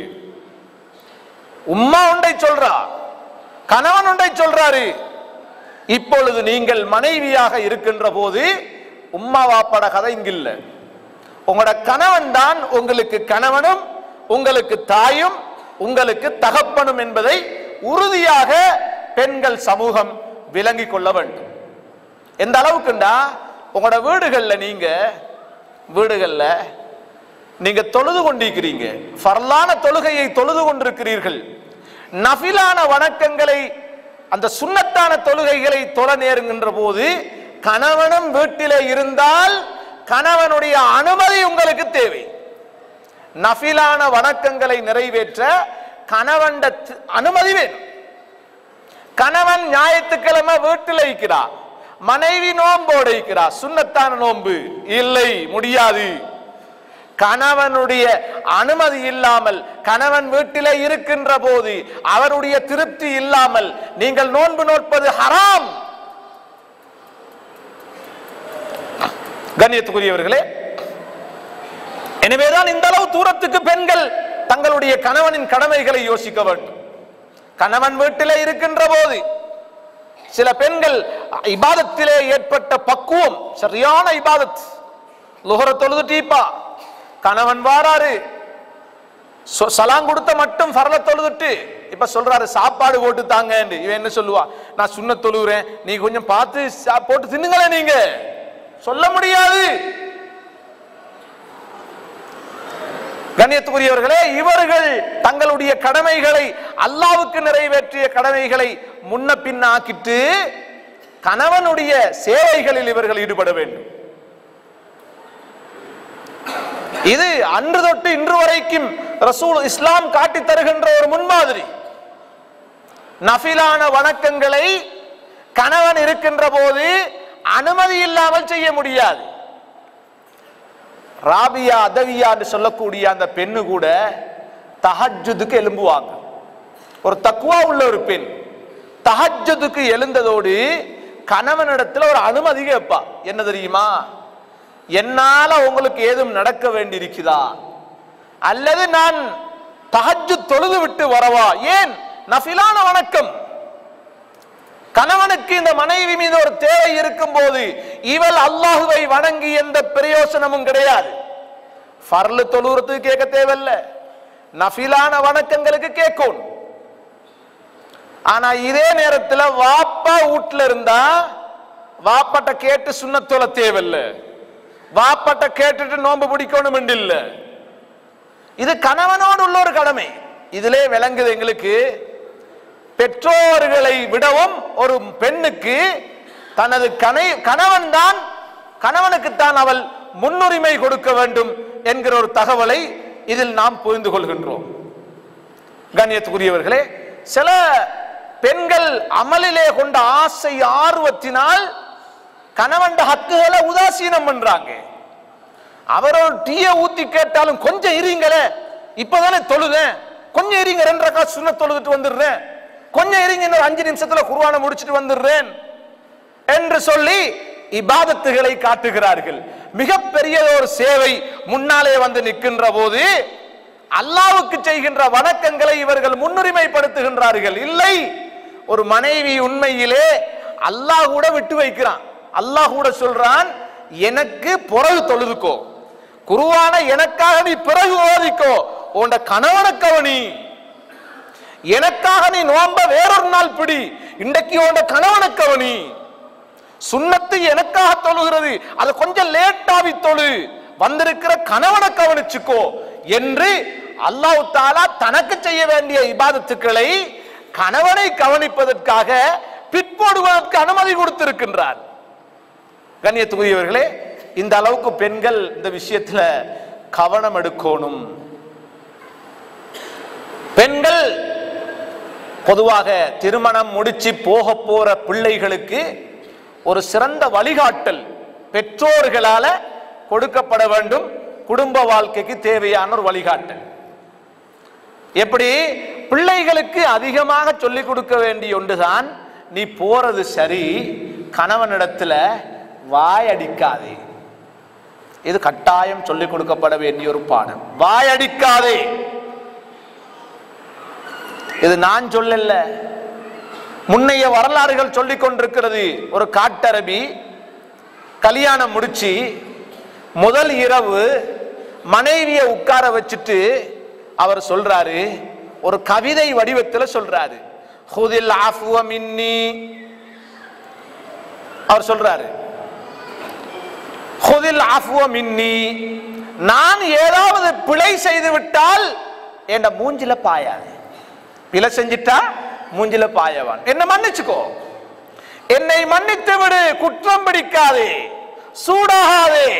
உம்மா ஒன்றை சொல்றா கணவன் ஒன்றை சொல்றாரு இப்பொழுது நீங்கள் மனைவியாக இருக்கின்ற போது உம்மா வாப்பட கதை இங்கில்ல உங்களோட கணவன் தான் உங்களுக்கு கணவனும் உங்களுக்கு தாயும் உங்களுக்கு தகப்பனும் என்பதை உறுதியாக பெண்கள் சமூகம் விளங்கிக் கொள்ள வேண்டும் எந்த அளவுக்குண்டா உங்களோட வீடுகள்ல நீங்க வீடுகள்ல நீங்க தொழுது கொண்டிருக்கிறீங்க ஃபர்லான தொழுகையை தொழுது கொண்டிருக்கிறீர்கள் நஃபிலான வணக்கங்களை அந்த சுன்னத்தான தொழுகைகளை தொழ நேருகின்ற போது கணவனும் வீட்டிலே இருந்தால் கணவனுடைய அனுமதி உங்களுக்கு தேவை நஃபிலான வணக்கங்களை நிறைவேற்ற கணவன் அனுமதி வேணும் கணவன் ஞாயிற்றுக்கிழமை வீட்டில் இருக்கிறார் மனைவி நோம்போடு இருக்கிறார் சுன்னத்தான நோன்பு இல்லை முடியாது கணவனுடைய அனுமதி இல்லாமல் கணவன் வீட்டிலே இருக்கின்ற போது அவருடைய திருப்தி இல்லாமல் நீங்கள் நோன்பு நோற்பது ஹராம் கண்ணியத்துக்குரியவர்களே எனவேதான் இந்த அளவு தூரத்துக்கு பெண்கள் தங்களுடைய கணவனின் கடமைகளை யோசிக்க வேண்டும் கணவன் வீட்டிலே இருக்கின்ற போது சில பெண்கள் இபாதத்திலே ஏற்பட்ட பக்குவம் சரியான இபாதத் லுகர தொழுது டீப்பா கணவன் வாராரு சொ- சலாம் கொடுத்த மட்டும் ஃபரல தொழுதுட்டு இப்ப சொல்றாரு சாப்பாடு போட்டு தாங்க இவன் என்ன சொல்லுவா நான் சுண்ண தொழுகிறேன் நீ கொஞ்சம் பார்த்து சா- போட்டு தின்னுங்களே நீங்க சொல்ல முடியாது கண்ணியத்துக்குரியவர்களே இவர்கள் தங்களுடைய கடமைகளை அல்லாவுக்கு நிறைவேற்றிய கடமைகளை முன்ன பின்ன ஆக்கிட்டு கணவனுடைய சேவைகளில் இவர்கள் ஈடுபட வேண்டும் இது அன்று தொட்டு இன்று வரைக்கும் ரசூல் இஸ்லாம் காட்டி தருகின்ற ஒரு முன்மாதிரி நஃபிலான வணக்கங்களை கணவன் இருக்கின்ற போது அனுமதி இல்லாமல் செய்ய முடியாது ராபியா அதவியா என்று சொல்லக்கூடிய அந்த பெண்ணு கூட தஹஜுதுக்கு எழும்புவாங்க ஒரு தக்குவா உள்ள ஒரு பெண் தஹஜுதுக்கு எழுந்ததோடு கணவனிடத்துல ஒரு அனுமதி கேட்பா என்ன தெரியுமா என்னால உங்களுக்கு ஏதும் நடக்க வேண்டியிருக்குதா அல்லது நான் தஹஜ்ஜு தொழுது விட்டு வரவா ஏன் நஃபிலான வணக்கம் கணவனுக்கு இந்த மனைவி மீது ஒரு தேவை இருக்கும் போது இவள் அல்லாஹுவை வணங்கி எந்த பிரயோசனமும் கிடையாது ஃபர்லு தொழுறதுக்கு கேட்க தேவையில்ல நஃபிலான வணக்கங்களுக்கு கேட்கும் ஆனா இதே நேரத்துல வாப்பா வீட்டுல இருந்தா வாப்பாட்ட கேட்டு சுண்ணத்தொல தேவையில்ல வாப்பாட்ட கேட்டுட்டு நோன்பு பிடிக்கணும் இல்ல இது கணவனோடு உள்ள ஒரு கடமை இதிலே விளங்குது எங்களுக்கு பெற்றோர்களை விடவும் ஒரு பெண்ணுக்கு தனது கனை கணவன் தான் கணவனுக்குத்தான் அவள் முன்னுரிமை கொடுக்க வேண்டும் என்கிற ஒரு தகவலை இதில் நாம் புரிந்து கொள்கின்றோம் கண்ணியத்துக்குரியவர்களே சில பெண்கள் அமலிலே கொண்ட ஆசை ஆர்வத்தினால் கணவன் ஹக்குகளை உதாசீனம் பண்றாங்க அவரோட டீய ஊத்தி கேட்டாலும் கொஞ்சம் இருங்களே இப்பதானே தொழுதேன் கொஞ்சம் இருங்க ரெண்டு ரக்கா சுண்ண தொழுதுட்டு வந்துடுறேன் கொஞ்சம் இருங்க இன்னொரு அஞ்சு நிமிஷத்துல குருவான முடிச்சிட்டு வந்துடுறேன் என்று சொல்லி இபாதத்துகளை காட்டுகிறார்கள் மிகப்பெரிய ஒரு சேவை முன்னாலே வந்து நிற்கின்ற போது அல்லாவுக்கு செய்கின்ற வணக்கங்களை இவர்கள் முன்னுரிமைப்படுத்துகின்றார்கள் இல்லை ஒரு மனைவி உண்மையிலே அல்லாஹ் கூட விட்டு வைக்கிறான் அல்லாஹ் கூட சொல்றான் எனக்கு பிறகு தொழுதுக்கோ குருவான எனக்காக நீ பிறகு ஓதிக்கோ உண்ட கணவனை கவனி எனக்காக நீ நோம்ப வேறொரு நாள் பிடி இன்றைக்கு உண்ட கணவனை கவனி சுண்ணத்து எனக்காக தொழுகிறது அது கொஞ்சம் லேட்டாவி தொழு வந்திருக்கிற கணவனை கவனிச்சுக்கோ என்று அல்லாஹ் தாலா தனக்கு செய்ய வேண்டிய இபாதத்துக்களை கணவனை கவனிப்பதற்காக பிற்போடுவதற்கு அனுமதி கொடுத்திருக்கின்றார் கண்ணியத்துக்குரியவர்களே இந்த அளவுக்கு பெண்கள் இந்த விஷயத்துல கவனம் எடுக்கணும் பெண்கள் பொதுவாக திருமணம் முடிச்சு போக போற பிள்ளைகளுக்கு ஒரு சிறந்த வழிகாட்டல் பெற்றோர்களால கொடுக்கப்பட வேண்டும் குடும்ப வாழ்க்கைக்கு தேவையான ஒரு வழிகாட்டல் எப்படி பிள்ளைகளுக்கு அதிகமாக சொல்லிக் கொடுக்க வேண்டிய ஒன்றுதான் நீ போறது சரி கணவனிடத்துல வாய் அடிக்காதே இது கட்டாயம் சொல்லிக் கொடுக்கப்பட வேண்டிய ஒரு பாடம் வாய் அடிக்காதே இது நான் சொல்லல முன்னைய வரலாறுகள் சொல்லிக் கொண்டிருக்கிறது ஒரு காட்டரபி கல்யாணம் முடிச்சு முதல் இரவு மனைவியை உட்கார வச்சுட்டு அவர் சொல்றாரு ஒரு கவிதை வடிவத்தில் சொல்றாரு ஹுதில் ஆஃபுவ மின்னி அவர் சொல்றாரு ஹுதில் ஆஃபுவ மின்னி நான் ஏதாவது பிழை செய்து விட்டால் என் மூஞ்சில பாயாது பிழை செஞ்சிட்டா மூஞ்சில பாயவான் என்ன மன்னிச்சுக்கோ என்னை மன்னித்து விடு குற்றம் பிடிக்காதே சூடாகாதே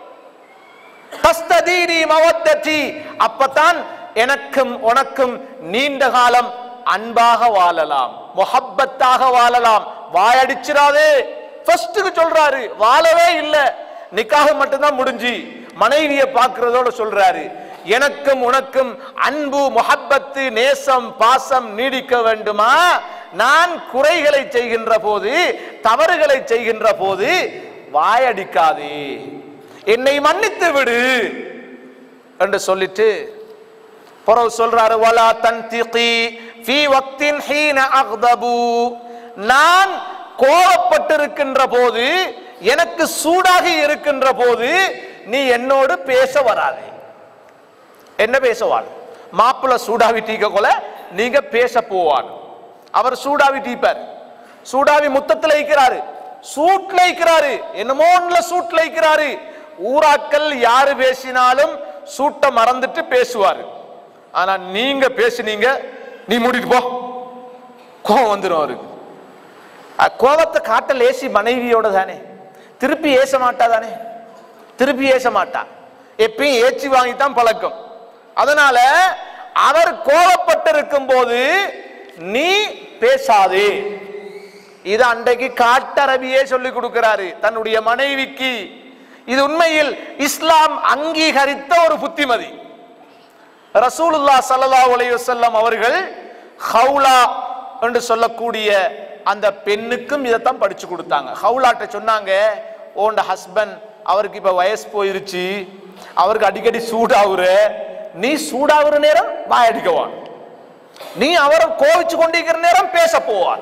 தஸ்ததீனி மவத்ததி அப்பதான் எனக்கும் உனக்கும் நீண்ட காலம் அன்பாக வாழலாம் முஹப்பத்தாக வாழலாம் வாயடிச்சிராதே ஃபர்ஸ்ட்டுக்கு சொல்றாரு வாழவே இல்ல நிக்காக மட்டும்தான் முடிஞ்சு மனைவியை பார்க்கிறதோட சொல்றாரு எனக்கும் உனக்கும் அன்பு முஹப்பத்து நேசம் பாசம் நீடிக்க வேண்டுமா நான் குறைகளை செய்கின்ற போது தவறுகளை செய்கின்ற போது வாயடிக்காதே என்னை மன்னித்து விடு என்று சொல்லிட்டு பிறகு சொல்றாரு வலா தன்திகி ஃபீ வக்தின் ஹீன அக்தபு நான் கோபப்பட்டிருக்கின்ற போது எனக்கு சூடாகி இருக்கின்ற போது நீ என்னோடு பேச வராதே என்ன பேசுவாள் மாப்பிள்ள சூடாவி டீக்க கொல நீங்க பேச போவான் அவர் சூடாவி டீப்பார் சூடாவி முத்தத்தில் இருக்கிறாரு சூட்ல இருக்கிறாரு என்னமோ ஒண்ணுல சூட்ல இருக்கிறாரு ஊராக்கள் யாரு பேசினாலும் சூட்டை மறந்துட்டு பேசுவாரு ஆனா நீங்க பேசுனீங்க நீ மூடிட்டு போ கோவம் வந்துடும் அவருக்கு அஹ் கோவத்தை காட்ட லேசி மனைவியோட தானே திருப்பி ஏச மாட்டா தானே திருப்பி ஏச மாட்டா எப்பயும் ஏச்சி வாங்கித்தான் பழக்கம் அதனால அவர் கோவப்பட்டிருக்கும் போது நீ பேசாதே இது அன்றைக்கு காட்டரபியே சொல்லி கொடுக்கிறாரு தன்னுடைய மனைவிக்கு இது உண்மையில் இஸ்லாம் அங்கீகரித்த ஒரு புத்திமதி ரசூலுல்லா ஸல்லல்லாஹு அலைஹி வஸல்லம் அவர்கள் ஹவுலா என்று சொல்லக்கூடிய அந்த பெண்ணுக்கும் இதைத்தான் படிச்சு கொடுத்தாங்க ஹவுலாட்ட சொன்னாங்க ஓண்ட ஹஸ்பண்ட் அவருக்கு இப்ப வயசு போயிருச்சு அவருக்கு அடிக்கடி சூடாகுற நீ சூடாகுற நேரம் வாயடிக்கவான் நீ அவரை கோவிச்சு கொண்டிருக்கிற நேரம் பேச போவான்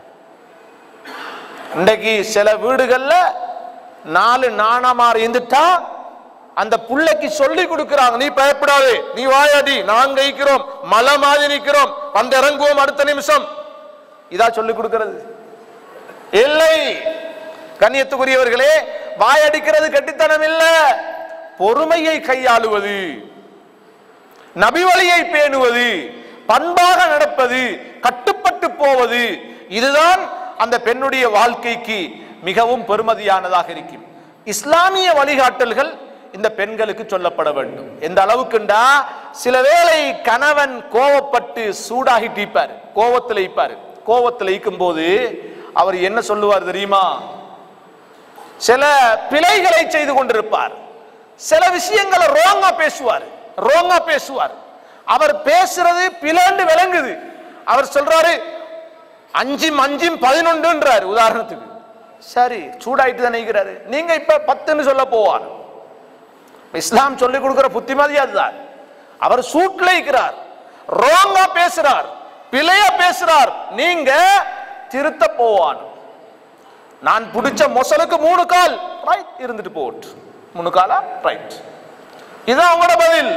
இன்றைக்கு சில வீடுகள்ல நாலு நாணமாறு இருந்துட்டா அந்த புள்ளைக்கு சொல்லி கொடுக்கிறாங்க நீ பயப்படாதே நீ வாயாடி நாங்க இருக்கிறோம் மலை மாதிரி நிக்கிறோம் வந்து இறங்குவோம் அடுத்த நிமிஷம் இதா சொல்லி கொடுக்கிறது இல்லை கண்ணியத்துக்குரியவர்களே வாயடிக்கிறது கெட்டித்தனம் இல்ல பொறுமையை கையாளுவது நபி வழியை பேணுவது பண்பாக நடப்பது கட்டுப்பட்டு போவது இதுதான் அந்த பெண்ணுடைய வாழ்க்கைக்கு மிகவும் பெருமதியானதாக இருக்கும் இஸ்லாமிய வழிகாட்டல்கள் இந்த பெண்களுக்கு சொல்லப்பட வேண்டும் எந்த அளவுக்குண்டா சில வேளை கணவன் கோவப்பட்டு சூடாகி டீப்பார் கோவத்தில் ஈப்பார் கோவத்தில் ஈக்கும் போது அவர் என்ன சொல்லுவார் தெரியுமா சில பிழைகளை செய்து கொண்டிருப்பார் சில விஷயங்களை ரோங்கா பேசுவார் ரோங்கா பேசுவார் அவர் பேசுறது பிளண்டு விளங்குது அவர் சொல்றாரு அஞ்சும் அஞ்சும் பதினொன்றுன்றாரு உதாரணத்துக்கு சரி சூடாயிட்டு தான் நினைக்கிறாரு நீங்க இப்ப பத்துன்னு சொல்ல போவார் இஸ்லாம் சொல்லி கொடுக்கிற புத்திமதி அதுதான் அவர் சூட்ல இருக்கிறார் ரோங்கா பேசுறார் பிழைய பேசுறார் நீங்க திருத்த போவான் நான் பிடிச்ச மொசலுக்கு மூணு கால் ரைட் இருந்துட்டு போட்டு மூணு காலா ரைட் இதுதான் உங்களோட பதில்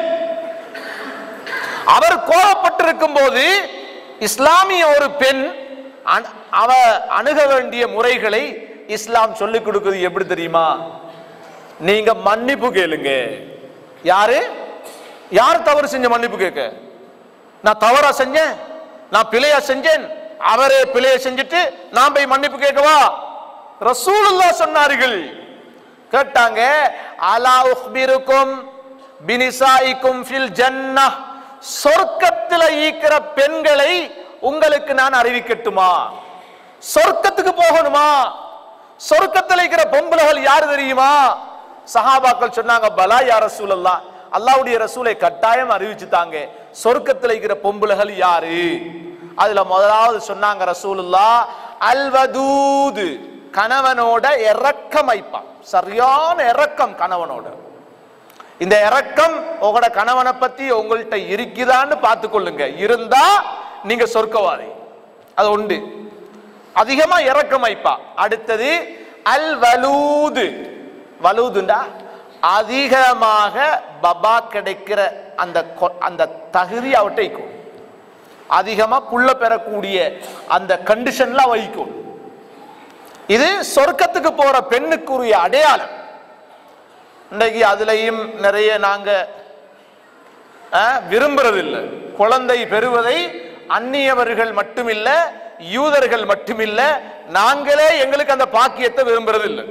அவர் கோபப்பட்டிருக்கும் போது இஸ்லாமிய ஒரு பெண் அணு- அவ அணுக வேண்டிய முறைகளை இஸ்லாம் சொல்லிக் கொடுக்குது எப்படி தெரியுமா நீங்க மன்னிப்பு கேளுங்க யாரு யார் தவறு செஞ்ச மன்னிப்பு கேட்க நான் தவறா செஞ்சேன் நான் பிழையா செஞ்சேன் அவரே பிழைய செஞ்சுட்டு நான் போய் மன்னிப்பு கேட்கவா ரசூலுல்லா சொன்னார்கள் கேட்டாங்க அலா உஹ்பிருக்கும் பினிசாயிக்கும் ஃபில் ஜன்னஹ் சொர்க்கத்துல ஈக்கிற பெண்களை உங்களுக்கு நான் அறிவிக்கட்டுமா சொர்க்கத்துக்கு போகணுமா சொர்க்கத்தில் இருக்கிற பொம்பளைகள் யாரு தெரியுமா சஹாபாக்கள் சொன்னாங்க பலா யா ரசூலல்லா அல்லாஹ்வுடைய ரசூலை கட்டாயம் அறிவிச்சுட்டாங்க சொர்க்கத்தில் இருக்கிற பொம்பளைகள் யாரு அதுல முதலாவது சொன்னாங்க ரசூலுல்லா அல்வதூது கணவனோட இறக்கம் வைப்பான் சரியான இறக்கம் கணவனோட இந்த இறக்கம் உங்களோட கணவனை பத்தி உங்கள்கிட்ட இருக்குதான்னு பார்த்துக்கொள்ளுங்க இருந்தா நீங்க சொர்க்கவாதி அது உண்டு அதிகமா இறக்கம் வைப்பா அடுத்தது அல் வலூது வலூதுண்டா அதிகமாக பபா கிடைக்கிற அந்த கொ- அந்த தகுதி அவட்ட வைக்கும் அதிகமா புள்ள பெறக்கூடிய அந்த கண்டிஷன்ல வைக்கும் இது சொர்க்கத்துக்கு போற பெண்ணுக்குரிய அடையாளம் இன்றைக்கு அதுலயும் நிறைய நாங்க அஹ், விரும்புறதில்லை குழந்தை பெறுவதை அந்நியவர்கள் மட்டுமில்ல யூதர்கள் மட்டுமில்ல நாங்களே எங்களுக்கு அந்த பாக்கியத்தை விரும்புறதில்லை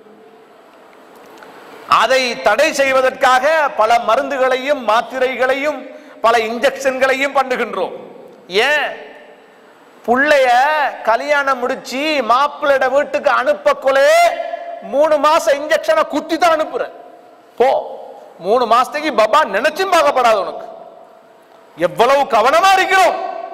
அதை தடை செய்வதற்காக பல மருந்துகளையும் மாத்திரைகளையும் பல இன்ஜெக்ஷன்களையும் பண்ணுகின்றோம் ஏன் புள்ளைய கல்யாணம் முடிச்சு மாப்பிள்ளையோட வீட்டுக்கு அனுப்பக்குள்ளே மூணு மாசம் இன்ஜெக்ஷனை குத்தி தான் அனுப்புற போ மூணு மாசத்துக்கு பபா நினைச்சும் பார்க்கப்படாது உனக்கு எவ்வளவு கவனமா இருக்கிறோம்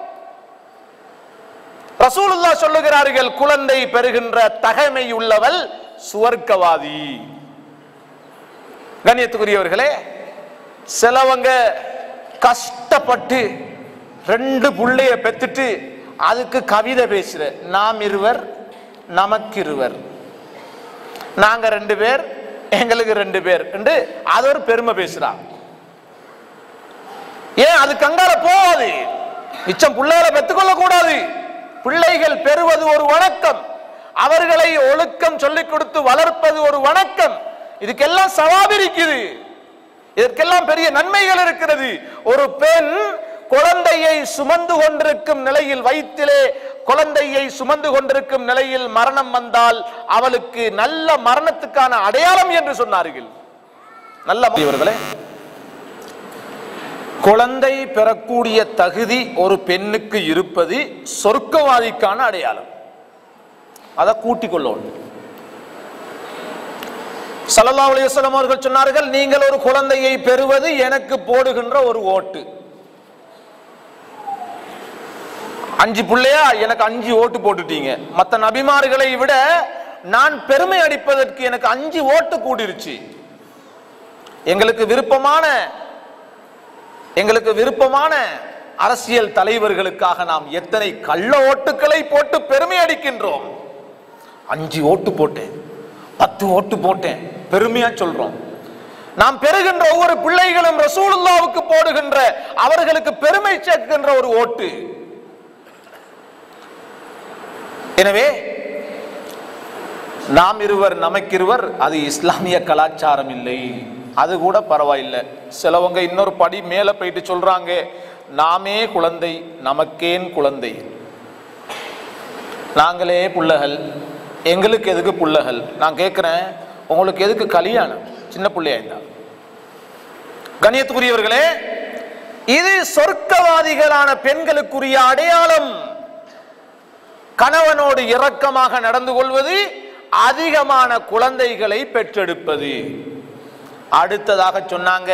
ரசூலுல்லா சொல்லுகிறார்கள் குழந்தை பெறுகின்ற தகைமை உள்ளவள் சுவர்க்கவாதி கண்ணியத்துக்குரியவர்களே சிலவங்க கஷ்டப்பட்டு ரெண்டு புள்ளைய பெத்துட்டு அதுக்கு கவிதை பேசுற நாம் இருவர் நமக்கு இருவர் நாங்க ரெண்டு பேர் எங்களுக்கு ரெண்டு பேர் என்று அது ஒரு பெருமை பேசுறான் ஏன் அது கங்கார போகாது மிச்சம் பிள்ளைகளை பெத்துக்கொள்ள கூடாது பிள்ளைகள் பெறுவது ஒரு வணக்கம் அவர்களை ஒழுக்கம் சொல்லிக் கொடுத்து வளர்ப்பது ஒரு வணக்கம் இதுக்கெல்லாம் சவாப் இருக்குது இதற்கெல்லாம் பெரிய நன்மைகள் இருக்கிறது ஒரு பெண் குழந்தையை சுமந்து கொண்டிருக்கும் நிலையில் வயிற்றிலே குழந்தையை சுமந்து கொண்டிருக்கும் நிலையில் மரணம் வந்தால் அவளுக்கு நல்ல மரணத்துக்கான அடையாளம் என்று சொன்னார்கள் நல்ல இவர்களே குழந்தை பெறக்கூடிய தகுதி ஒரு பெண்ணுக்கு இருப்பது சொர்க்கவாதிக்கான அடையாளம் அதை கூட்டிக் கொள்ளணும் சல்லல்லாஹு அலைஹி வஸல்லம் அவர்கள் சொன்னார்கள் நீங்கள் ஒரு குழந்தையை பெறுவது எனக்கு போடுகின்ற ஒரு ஓட்டு அஞ்சு பிள்ளையா எனக்கு அஞ்சு ஓட்டு போட்டுட்டீங்க மத்த நபிமார்களை விட நான் பெருமை அடிப்பதற்கு எனக்கு அஞ்சு ஓட்டு கூடிருச்சு எங்களுக்கு விருப்பமான எங்களுக்கு விருப்பமான அரசியல் தலைவர்களுக்காக நாம் எத்தனை கள்ள ஓட்டுக்களை போட்டு பெருமை அடிக்கின்றோம் அஞ்சு ஓட்டு போட்டேன் பத்து ஓட்டு போட்டேன் பெருமையா சொல்றோம் நாம் பெறுகின்ற ஒவ்வொரு பிள்ளைகளும் ரசூலுல்லாவுக்கு போடுகின்ற அவர்களுக்கு பெருமை சேர்க்கின்ற ஒரு ஓட்டு எனவே நாம் இருவர் நமக்கிருவர் அது இஸ்லாமிய கலாச்சாரம் இல்லை அது கூட பரவாயில்லை சிலவங்க இன்னொரு படி மேல போயிட்டு சொல்றாங்க நாமே குழந்தை நமக்கேன் குழந்தை நாங்களே புள்ளகள் எங்களுக்கு எதுக்கு புள்ளகள் நான் கேட்கிறேன் உங்களுக்கு எதுக்கு கல்யாணம் சின்ன பிள்ளையா இருந்தா கணியத்துக்குரியவர்களே இது சொர்க்கவாதிகளான பெண்களுக்குரிய அடையாளம் கணவனோடு இரக்கமாக நடந்து கொள்வது அதிகமான குழந்தைகளை பெற்றெடுப்பது அடுத்ததாக சொன்னாங்க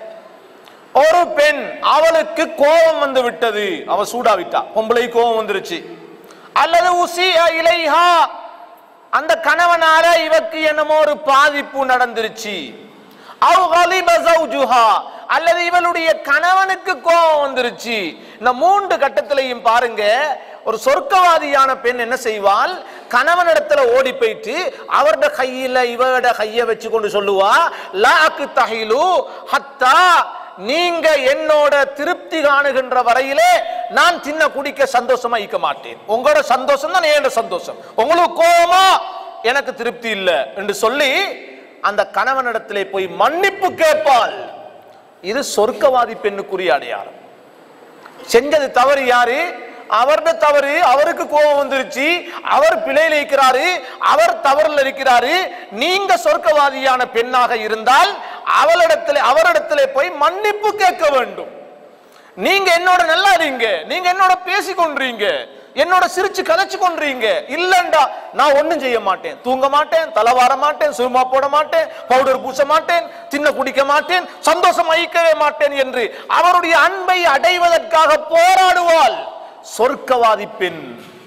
ஒரு பெண் அவளுக்கு கோபம் வந்து விட்டது அவ சூடாவிட்டா பொம்பளை கோபம் வந்துருச்சு அல்லது உசி இலைஹா அந்த கணவனால இவக்கு என்னமோ ஒரு பாதிப்பு நடந்துருச்சு அவ் கலிப ஜௌஜுஹா அல்லது இவளுடைய கணவனுக்கு கோபம் வந்துருச்சு இந்த மூன்று கட்டத்திலையும் பாருங்க ஒரு சொர்க்கவாதியான பெண் என்ன செய்வாள் கணவனிடத்துல ஓடி போயிட்டு அவரோட கையில இவரோட கைய வச்சு கொண்டு சொல்லுவா லாக்கு தஹிலு ஹத்தா நீங்க என்னோட திருப்தி காணுகின்ற வரையிலே நான் சின்ன குடிக்க சந்தோஷமா இருக்க மாட்டேன் உங்களோட சந்தோஷம் தான் என்னோட சந்தோஷம் உங்களுக்கு கோபமா எனக்கு திருப்தி இல்லை என்று சொல்லி அந்த கணவனிடத்திலே போய் மன்னிப்பு கேட்பாள் இது சொர்க்கவாதி பெண்ணுக்குரிய அடையாளம் செஞ்சது தவறு யாரு அவரோட தவறு அவருக்கு கோபம் வந்துருச்சு அவர் பிழையில் இருக்கிறாரு அவர் தவறில் இருக்கிறாரு நீங்க சொர்க்கவாதியான பெண்ணாக இருந்தால் அவளிடத்திலே அவரிடத்திலே போய் மன்னிப்பு கேட்க வேண்டும் நீங்க என்னோட நல்லா இருங்க நீங்க என்னோட பேசி கொன்றீங்க என்னோட சிரிச்சு கதைச்சு கொன்றீங்க இல்லண்டா நான் ஒண்ணும் செய்ய மாட்டேன் தூங்க மாட்டேன் தலை வார மாட்டேன் சுருமா போட மாட்டேன் பவுடர் பூச மாட்டேன் சின்ன குடிக்க மாட்டேன் சந்தோஷம் அழிக்கவே மாட்டேன் என்று அவருடைய அன்பை அடைவதற்காக போராடுவாள் சொர்க்கவாதி பெண்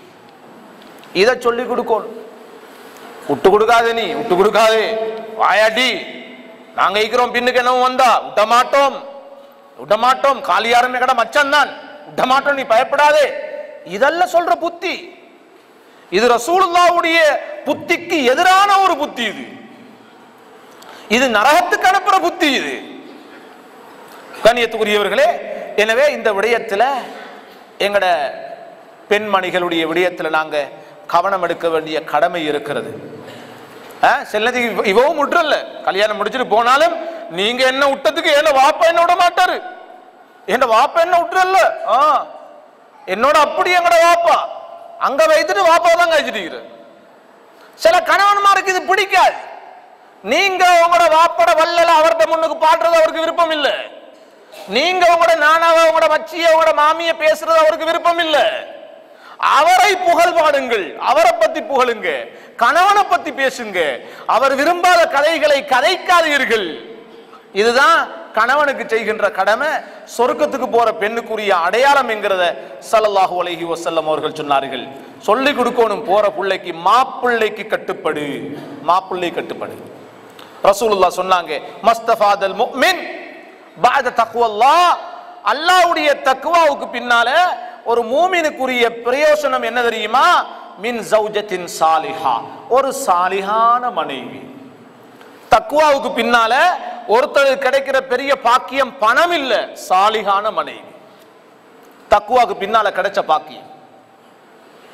இதை சொல்லி கொடுக்கணும் விட்டு கொடுக்காதே நீ விட்டு கொடுக்காதே வாயாடி நாங்க இருக்கிறோம் பின்னுக்கு என்னவும் வந்தா விட மாட்டோம் விட மாட்டோம் காலியாரமே கடை மச்சான் தான் விட மாட்டோம் நீ பயப்படாதே இதெல்லாம் சொல்ற புத்தி இது ரசூலுல்லாவுடைய புத்திக்கு எதிரான ஒரு புத்தி இது இது நரகத்துக்கு அனுப்புற புத்தி இது கண்ணியத்துக்குரியவர்களே எனவே இந்த விடயத்துல எங்கட பெண்மணிகளுடைய விடயத்துல நாங்க கவனம் எடுக்க வேண்டிய கடமை இருக்கிறது ஆ, சிலதுக்கு இவ- இவவும் விட்டுறல கல்யாணம் முடிச்சுட்டு போனாலும் நீங்க என்ன விட்டதுக்கு என்ன வாப்பா என்ன விட மாட்டாரு என்ன வாப்பா என்ன விட்டுறல ஆ என்னோட அப்படி எங்கட வாப்பா அங்க வைத்துட்டு வாப்பா தான் கழிச்சிட்டு சில கணவன்மாருக்கு இது பிடிக்காது நீங்க உங்களோட வாப்பட வல்லல அவர்கிட்ட முன்னுக்கு பாடுறது அவருக்கு விருப்பம் இல்ல நீங்க உங்களோட நானாவ உங்களோட மச்சிய உங்களோட மாமிய பேசுறது அவருக்கு விருப்பம் இல்ல அவரை புகழ் பாடுங்கள் அவரை பத்தி புகழுங்க கணவனை பத்தி பேசுங்க அவர் விரும்பாத கதைகளை கதைக்காதீர்கள் இதுதான் கணவனுக்கு செய்கின்ற கடமை சொர்க்கத்துக்கு போற பெண்ணுக்குரிய அடையாளம் என்கிறத ஸல்லல்லாஹு அலைஹி வஸல்லம் அவர்கள் சொன்னார்கள் சொல்லி கொடுக்கணும் போற பிள்ளைக்கு மாப்பிள்ளைக்கு கட்டுப்படு மாப்பிள்ளை கட்டுப்படு ரசூலுல்லாஹ் சொன்னாங்க மஸ்தஃபாதல் முஃமின் பாத தக்வல்லாஹ் அல்லாஹ்வுடைய தக்வாவுக்கு பின்னால ஒரு மூமினுக்குரிய பிரயோசனம் என்ன தெரியுமா மின் ஜௌஜத்தின் சாலிஹா ஒரு சாலிஹான மனைவி தக்குவாவுக்கு பின்னால ஒருத்தருக்கு கிடைக்கிற பெரிய பாக்கியம் பணம் இல்ல சாலிகான மனைவி தக்குவாவுக்கு பின்னால கிடைச்ச பாக்கியம்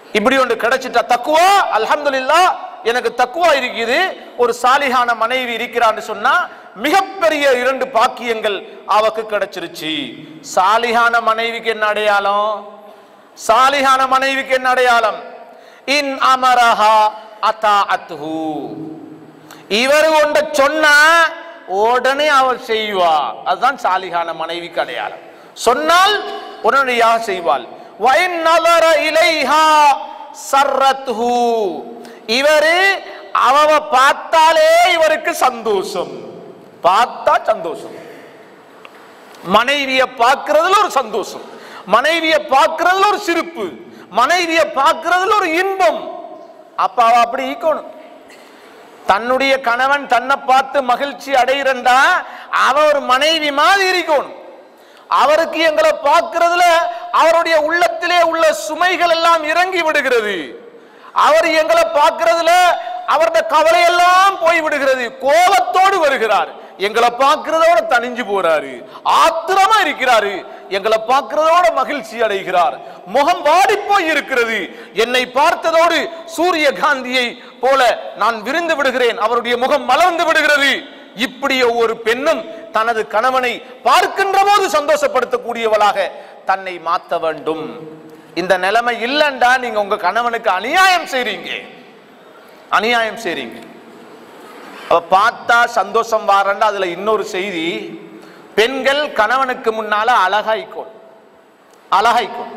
இப்படி ஒன்று கிடைச்சிட்டா தக்குவா அல்ஹம்துலில்லாஹ் எனக்கு தக்குவா இருக்குது ஒரு சாலிகான மனைவி இருக்கிறான்னு சொன்னா மிகப்பெரிய இரண்டு பாக்கியங்கள் அவக்கு கிடைச்சிருச்சு சாலிகான மனைவிக்கு என்ன அடையாளம் சாலிகான மனைவிக்கு என்ன அடையாளம் இன் அமரஹா அத்தாஅத்ஹு இவர் ஒன்ற சொன்னா உடனே அவள் செய்வா அதுதான் சாலிகான மனைவிக்கு அடையாளம் சொன்னால் உடனடியாக செய்வாள் வயன் நலர இலைஹா சர்ரத்ஹு இவரு அவவ பார்த்தாலே இவருக்கு சந்தோஷம் பார்த்தா சந்தோஷம் மனைவிய பார்க்கிறதுல ஒரு சந்தோஷம் மனைவிய பார்க்கிறதுல ஒரு சிரிப்பு மனைவிய பார்க்கிறதுல ஒரு இன்பம் அப்ப அவ அப்படி ஈக்கணும் தன்னுடைய கணவன் தன்னை பார்த்து மகிழ்ச்சி அடைகிறண்டா அவ ஒரு மனைவி மாதிரி இருக்கணும் அவருக்கு எங்களை பார்க்கிறதுல அவருடைய உள்ளத்திலே உள்ள சுமைகள் எல்லாம் இறங்கி விடுகிறது அவர் எங்களை பார்க்கிறதுல அவருடைய கவலை எல்லாம் போய் விடுகிறது கோபத்தோடு வருகிறார் எங்களை பார்க்கிறதோட தனிஞ்சு போறாரு ஆத்திரமா இருக்கிறாரு எங்களை பார்க்கிறதோட மகிழ்ச்சி அடைகிறார் முகம் வாடி போய் இருக்கிறது என்னை பார்த்ததோடு சூரிய காந்தியை போல நான் விருந்து விடுகிறேன் அவருடைய முகம் மலர்ந்து விடுகிறது இப்படி ஒவ்வொரு பெண்ணும் தனது கணவனை பார்க்கின்ற போது சந்தோஷப்படுத்தக்கூடியவளாக தன்னை மாத்த வேண்டும் இந்த நிலைமை இல்லைண்டா நீங்க உங்க கணவனுக்கு அநியாயம் செய்றீங்க அநியாயம் செய்றீங்க அப்ப பார்த்தா சந்தோஷம் வாரண்டா அதுல இன்னொரு செய்தி பெண்கள் கணவனுக்கு முன்னால அழகாய்க்கோள் அழகாய்க்கோள்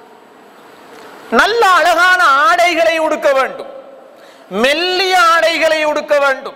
நல்ல அழகான ஆடைகளை உடுக்க வேண்டும் மெல்லிய ஆடைகளை உடுக்க வேண்டும்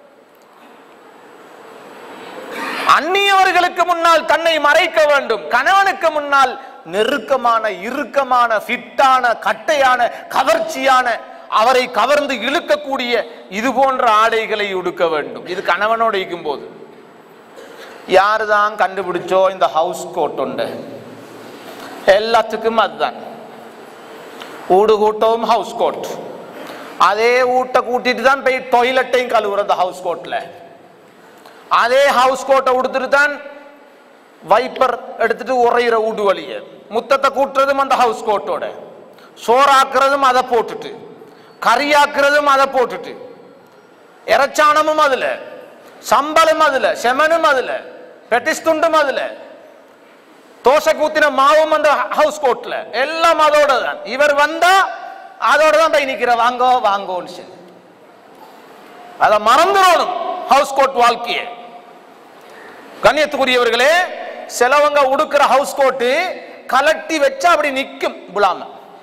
அந்நியவர்களுக்கு முன்னால் தன்னை மறைக்க வேண்டும் கணவனுக்கு முன்னால் நெருக்கமான இறுக்கமான ஃபிட்டான கட்டையான கவர்ச்சியான அவரை கவர்ந்து இழுக்கக்கூடிய இது போன்ற ஆடைகளை உடுக்க வேண்டும் இது கணவனோடு இருக்கும் போது யாருதான் கண்டுபிடிச்சோ இந்த ஹவுஸ் கோட் உண்டு எல்லாத்துக்கும் அதுதான் ஊடு கூட்டவும் ஹவுஸ் கோட் அதே ஊட்ட கூட்டிட்டு தான் போய் டொய்லெட்டையும் கழுவுறது ஹவுஸ் கோட்ல அதே ஹவுஸ் கோட்டை உடுத்துட்டு தான் வைப்பர் எடுத்துட்டு உரையிற ஊடு வழிய முத்தத்தை கூட்டுறதும் அந்த ஹவுஸ் கோட்டோட சோறாக்குறதும் அதை போட்டுட்டு கறியாக்குறதும் அதை போட்டுட்டு இறைச்சாணமும் அதுல சம்பளம் அதுல செமனும் அதுல பெட்டிஸ் துண்டும் அதுல தோசை கூத்தின மாவும் அந்த ஹவுஸ் கோட்ல எல்லாம் அதோட தான் இவர் வந்தா அதோட தான் போய் நிக்கிற வாங்கோ வாங்கோன்னு சொல்லி அதை மறந்துடணும் ஹவுஸ் கோட் வாழ்க்கையை கண்ணியத்துக்குரியவர்களே சிலவங்க உடுக்கிற ஹவுஸ் கோட்டு கலட்டி வச்சா அப்படி நிக்கும் விழாம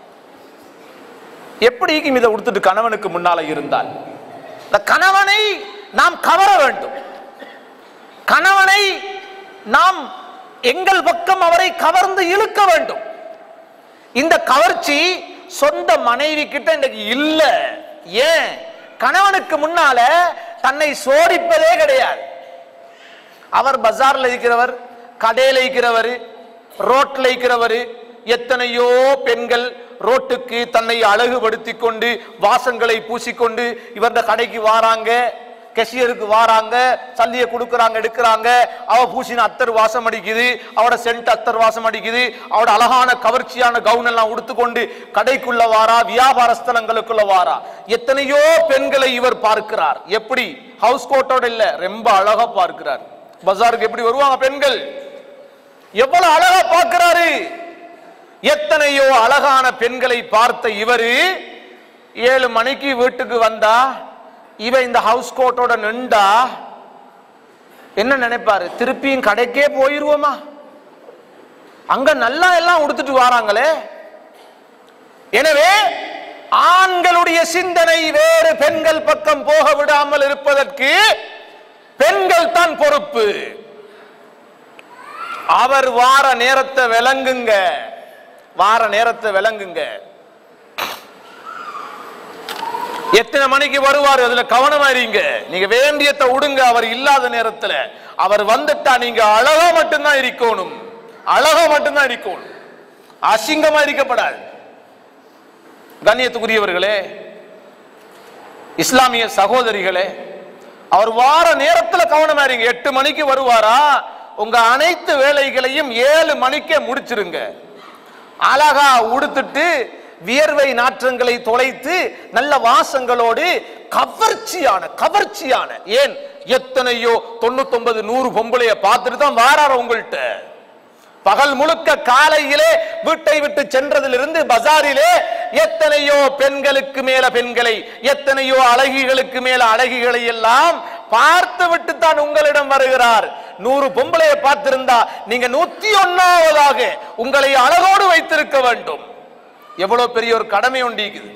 எப்படி இருக்கும் இதை உடுத்துட்டு கணவனுக்கு முன்னால இருந்தால் இந்த கணவனை நாம் கவர வேண்டும் கணவனை நாம் எங்கள் பக்கம் அவரை கவர்ந்து இழுக்க வேண்டும் இந்த கவர்ச்சி சொந்த மனைவி கிட்ட இன்னைக்கு இல்ல ஏன் கணவனுக்கு முன்னால தன்னை சோடிப்பதே கிடையாது அவர் பஜார்ல இருக்கிறவர் கடையில இருக்கிறவர் ரோட்ல இருக்கிறவர் எத்தனையோ பெண்கள் ரோட்டுக்கு தன்னை அழகுபடுத்தி கொண்டு வாசங்களை பூசிக்கொண்டு இவர்த கடைக்கு வாராங்க கெஷியருக்கு வாராங்க சல்லியை கொடுக்கறாங்க எடுக்கிறாங்க அவ பூசின அத்தர் வாசம் அடிக்குது அவட சென்ட் அத்தர் வாசம் அடிக்குது அவட அழகான கவர்ச்சியான கவுன் எல்லாம் உடுத்துக்கொண்டு கடைக்குள்ள வாரா வியாபார ஸ்தலங்களுக்குள்ள வாரா எத்தனையோ பெண்களை இவர் பார்க்கிறார் எப்படி ஹவுஸ் கோட்டோட இல்ல ரொம்ப அழகா பார்க்கிறார் பஜாருக்கு எப்படி வருவாங்க பெண்கள் எவ்வளவு அழகா பார்க்கிறாரு எத்தனையோ அழகான பெண்களை பார்த்த இவரு ஏழு மணிக்கு வீட்டுக்கு வந்தா இவ இந்த ஹவுஸ் கோட்டோட நின்றா என்ன நினைப்பாரு திருப்பியும் கடைக்கே போயிருவோமா அங்க நல்லா எல்லாம் உடுத்துட்டு வராங்களே எனவே ஆண்களுடைய சிந்தனை வேறு பெண்கள் பக்கம் போக விடாமல் இருப்பதற்கு பெண்கள் தான் பொறுப்பு அவர் வார நேரத்தை விளங்குங்க வார நேரத்தை விளங்குங்க எத்தனை மணிக்கு வருவார் அதுல கவனமா இருங்க நீங்க வேண்டியத்தை உடுங்க அவர் இல்லாத நேரத்துல அவர் வந்துட்டா நீங்க அழகா மட்டும்தான் இருக்கணும் அழகா மட்டும்தான் இருக்கணும் அசிங்கமா இருக்கப்படாது கண்ணியத்துக்குரியவர்களே இஸ்லாமிய சகோதரிகளே அவர் வார நேரத்துல கவனமா இருங்க எட்டு மணிக்கு வருவாரா உங்க அனைத்து வேலைகளையும் ஏழு மணிக்கே முடிச்சிருங்க அழகா உடுத்துட்டு வியர்வை நாற்றங்களை தொலைத்து நல்ல வாசங்களோடு கவர்ச்சியான கவர்ச்சியான ஏன் எத்தனையோ தொண்ணூத்தொன்பது நூறு பொம்பளைய பார்த்துட்டு தான் வாரார உங்கள்கிட்ட பகல் முழுக்க காலையிலே வீட்டை விட்டு சென்றதிலிருந்து பஜாரிலே எத்தனையோ பெண்களுக்கு மேல பெண்களை எத்தனையோ அழகிகளுக்கு மேல அழகிகளை எல்லாம் பார்த்து விட்டு தான் உங்களிடம் வருகிறார் நூறு பொம்பளையை பார்த்திருந்தா நீங்க நூத்தி ஒன்னாவதாக உங்களை அழகோடு வைத்திருக்க வேண்டும் எவ்வளவு பெரிய ஒரு கடமை உண்டிக்குது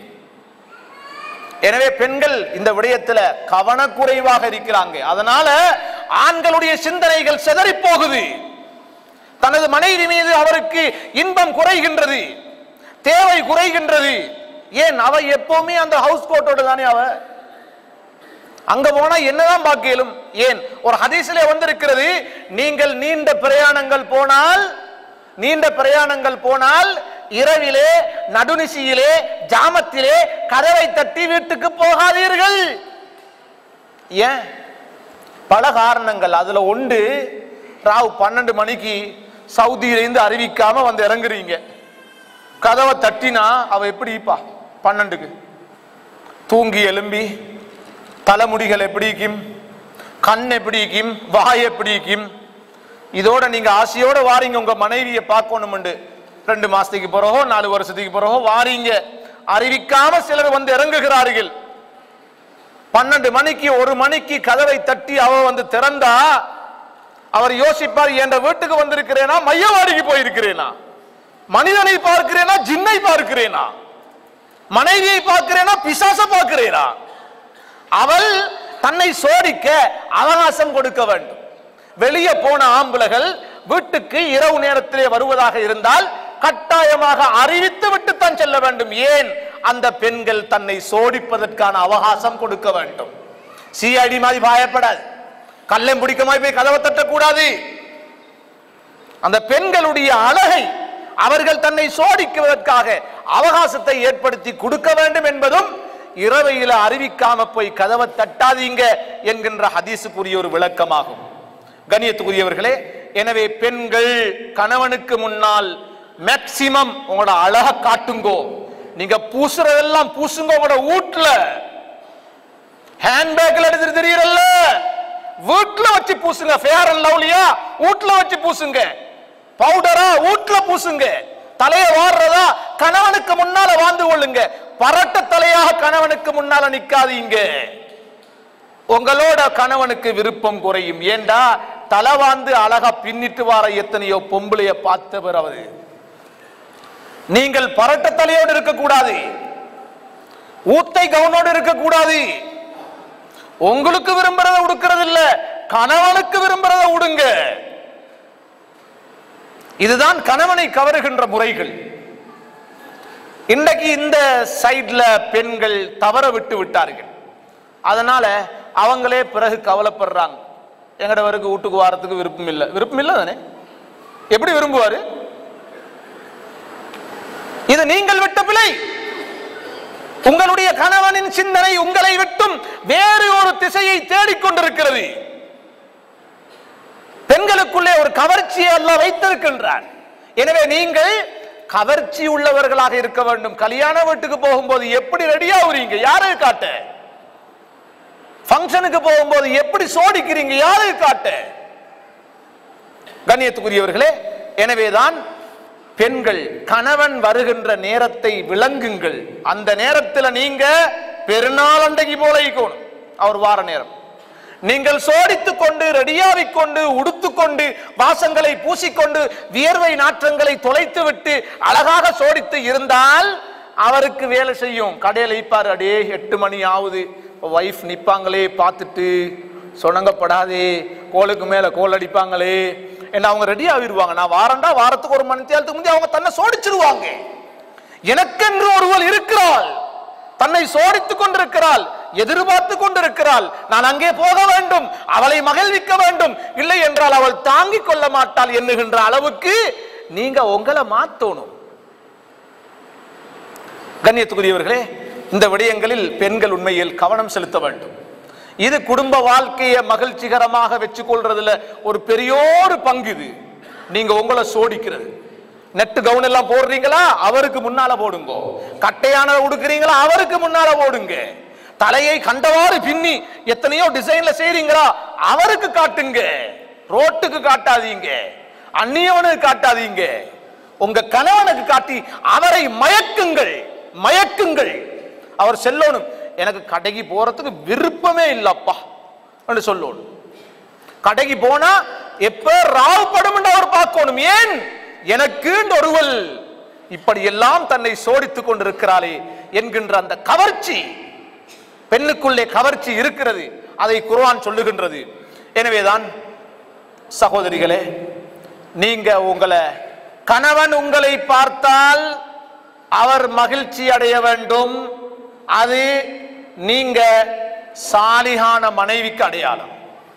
எனவே பெண்கள் இந்த விடயத்துல கவனக்குறைவாக இருக்கிறாங்க அதனால ஆண்களுடைய சிந்தனைகள் சிதறி போகுது தனது மனைவி மீது அவருக்கு இன்பம் குறைகின்றது தேவை குறைகின்றது ஏன் அவ எப்பவுமே அந்த ஹவுஸ் கோட்டோட தானே அவ அங்க போனா என்னதான் பாக்கியலும் ஏன் ஒரு ஹதீஸிலே வந்திருக்கிறது நீங்கள் நீண்ட பிரயாணங்கள் போனால் நீண்ட பிரயாணங்கள் போனால் இரவிலே நடுநிசியிலே ஜாமத்திலே கதவை தட்டி வீட்டுக்கு போகாதீர்கள் ஏன் பல காரணங்கள் அதுல ஒன்று ராவு பன்னெண்டு மணிக்கு சவுதியிலேருந்து அறிவிக்காம வந்து இறங்குறீங்க கதவை தட்டினா அவ எப்படி ஈப்பா பன்னெண்டுக்கு தூங்கி எலும்பி தலைமுடிகள் எப்படிக்கும் கண் எப்படிக்கும் வாய் எப்படிக்கும் இதோட நீங்க ஆசையோட வாரீங்க உங்க மனைவியை பார்க்கணும்னு ரெண்டு மாசத்துக்கு பிறகோ நாலு வருஷத்துக்கு பிறகோ வாரீங்க அறிவிக்காம சிலர் வந்து இறங்குகிறார்கள் பன்னெண்டு மணிக்கு ஒரு மணிக்கு கதவை தட்டி அவ வந்து திறந்தா அவர் யோசிப்பார் என்ற வீட்டுக்கு வந்திருக்கிறேனா மையவாடிக்கு போயிருக்கிறேனா மனிதனை பார்க்கிறேனா ஜின்னை பார்க்கிறேனா மனைவியை பார்க்கிறேனா பிசாச பார்க்கிறேனா அவள் தன்னை சோடிக்க அவகாசம் கொடுக்க வேண்டும் வெளியே போன ஆம்பளைகள் வீட்டுக்கு இரவு நேரத்திலே வருவதாக இருந்தால் கட்டாயமாக அறிவித்து விட்டு தான் செல்ல வேண்டும் ஏன் அந்த பெண்கள் தன்னை சோடிப்பதற்கான அவகாசம் கொடுக்க வேண்டும் சிஐடி மாதிரி பயப்படாது கல்லம் பிடிக்க மாதிரி போய் கதவை தட்டக்கூடாது அந்த பெண்களுடைய அழகை அவர்கள் தன்னை சோடிக்குவதற்காக அவகாசத்தை ஏற்படுத்தி கொடுக்க வேண்டும் என்பதும் இரவையில அறிவிக்காம போய் கதவை தட்டாதீங்க என்கின்ற ஹதீஸுக்குரிய ஒரு விளக்கமாகும் கண்ணியத்துக்குரியவர்களே எனவே பெண்கள் கணவனுக்கு முன்னால் மேக்சிமம் உங்களோட அழக காட்டுங்கோ நீங்க பூசுறதெல்லாம் பூசுங்க உங்களோட வீட்டுல ஹேண்ட்பேக்ல எடுத்துட்டு தெரியறல்ல வீட்டுல வச்சு பூசுங்க ஃபேர் அண்ட் லவ்லியா வீட்டுல வச்சு பூசுங்க பவுடரா வீட்டுல பூசுங்க தலைய வாடுறதா கணவனுக்கு முன்னால வாழ்ந்து கொள்ளுங்க பரட்ட தலையாக கணவனுக்கு முன்னால நிக்காதீங்க உங்களோட கணவனுக்கு விருப்பம் குறையும் ஏண்டா தலை வாழ்ந்து அழகா பின்னிட்டு வார எத்தனையோ பொம்பளைய பார்த்தவர் அவரு நீங்கள் பரட்ட தலையோடு இருக்கக்கூடாது ஊத்தை கவுனோடு இருக்கக்கூடாது உங்களுக்கு விரும்புறத உடுக்கிறது இல்ல கணவனுக்கு விரும்புறத உடுங்க இதுதான் கணவனை கவருகின்ற முறைகள் இன்றைக்கு இந்த சைட்ல பெண்கள் தவற விட்டு விட்டார்கள் அதனால அவங்களே பிறகு கவலைப்படுறாங்க எங்கடவருக்கு வீட்டுக்கு வாரத்துக்கு விருப்பம் இல்லை விருப்பம் இல்லை தானே எப்படி விரும்புவாரு இது நீங்கள் விட்ட பிழை உங்களுடைய கணவனின் சிந்தனை உங்களை விட்டும் வேறு ஒரு திசையை தேடிக்கொண்டிருக்கிறது பெண்களுக்குள்ளே ஒரு கவர்ச்சியை அல்ல வைத்திருக்கின்றான் எனவே நீங்கள் கவர்ச்சி உள்ளவர்களாக இருக்க வேண்டும் கல்யாண வீட்டுக்கு போகும்போது எப்படி ரெடியா ஆகுறீங்க யாரை காட்ட ஃபங்க்ஷனுக்கு போகும்போது எப்படி சோடிக்கிறீங்க யாரை காட்ட கண்ணியத்துக்குரியவர்களே எனவேதான் பெண்கள் கணவன் வருகின்ற நேரத்தை விளங்குங்கள் அந்த நேரத்தில் நீங்க பெருநாள் அண்டைக்கு போல இருக்கணும் அவர் வார நேரம் நீங்கள் சோடித்துக் கொண்டு ரெடியாவிக் கொண்டு உடுத்துக்கொண்டு வாசங்களை பூசிக்கொண்டு வியர்வை நாற்றங்களை தொலைத்து விட்டு அழகாக சோடித்து இருந்தால் அவருக்கு வேலை செய்யும் கடையில் வைப்பார் அடே எட்டு மணி ஆகுது ஒய்ஃப் நிப்பாங்களே பார்த்துட்டு சொணங்கப்படாதே கோலுக்கு மேல கோல் அடிப்பாங்களே என்ன அவங்க ரெடி ஆகிடுவாங்க நான் வாரண்டா வாரத்துக்கு ஒரு மணி நேரத்துக்கு முந்தைய அவங்க தன்னை சோடிச்சிருவாங்க எனக்கென்று ஒருவள் இருக்கிறாள் தன்னை சோடித்துக் கொண்டிருக்கிறாள் எதிர்பார்த்து கொண்டிருக்கிறாள் நான் அங்கே போக வேண்டும் அவளை மகிழ்விக்க வேண்டும் இல்லை என்றால் அவள் தாங்கிக் கொள்ள மாட்டாள் எண்ணுகின்ற அளவுக்கு நீங்க உங்களை மாத்தணும் கண்ணியத்துக்குரியவர்களே இந்த விடயங்களில் பெண்கள் உண்மையில் கவனம் செலுத்த வேண்டும் இது குடும்ப வாழ்க்கையை மகிழ்ச்சிகரமாக வச்சு கொள்றதுல ஒரு பெரியோரு பங்கு இது நீங்க உங்களை சோடிக்கிறது நெட்டு கவுன் எல்லாம் போடுறீங்களா அவருக்கு முன்னால போடுங்க கட்டையானதை உடுக்குறீங்களா அவருக்கு முன்னால போடுங்க தலையை கண்டவாறு பின்னி எத்தனையோ டிசைன்ல செய்றீங்களா அவருக்கு காட்டுங்க ரோட்டுக்கு காட்டாதீங்க அந்நியவனுக்கு காட்டாதீங்க உங்க கணவனுக்கு காட்டி அவரை மயக்குங்கள் மயக்குங்கள் அவர் செல்லணும் எனக்கு கடைக்கு போறதுக்கு விருப்பமே இல்லப்பா என்று சொல்லணும் கடைக்கு போனா எப்ப ராவுப்படும் என்று அவர் பார்க்கணும் ஏன் எனக்கு ஒருவள் இப்படி எல்லாம் தன்னை சோடித்துக் கொண்டிருக்கிறாளே என்கின்ற அந்த கவர்ச்சி பெண்ணுக்குள்ளே கவர்ச்சி இருக்கிறது அதை குர்ஆன் சொல்லுகின்றது எனவேதான் சகோதரிகளே நீங்க உங்களை கணவன் உங்களை பார்த்தால் அவர் மகிழ்ச்சி அடைய வேண்டும் அது நீங்க சாலிகான மனைவிக்கு அடையாளம்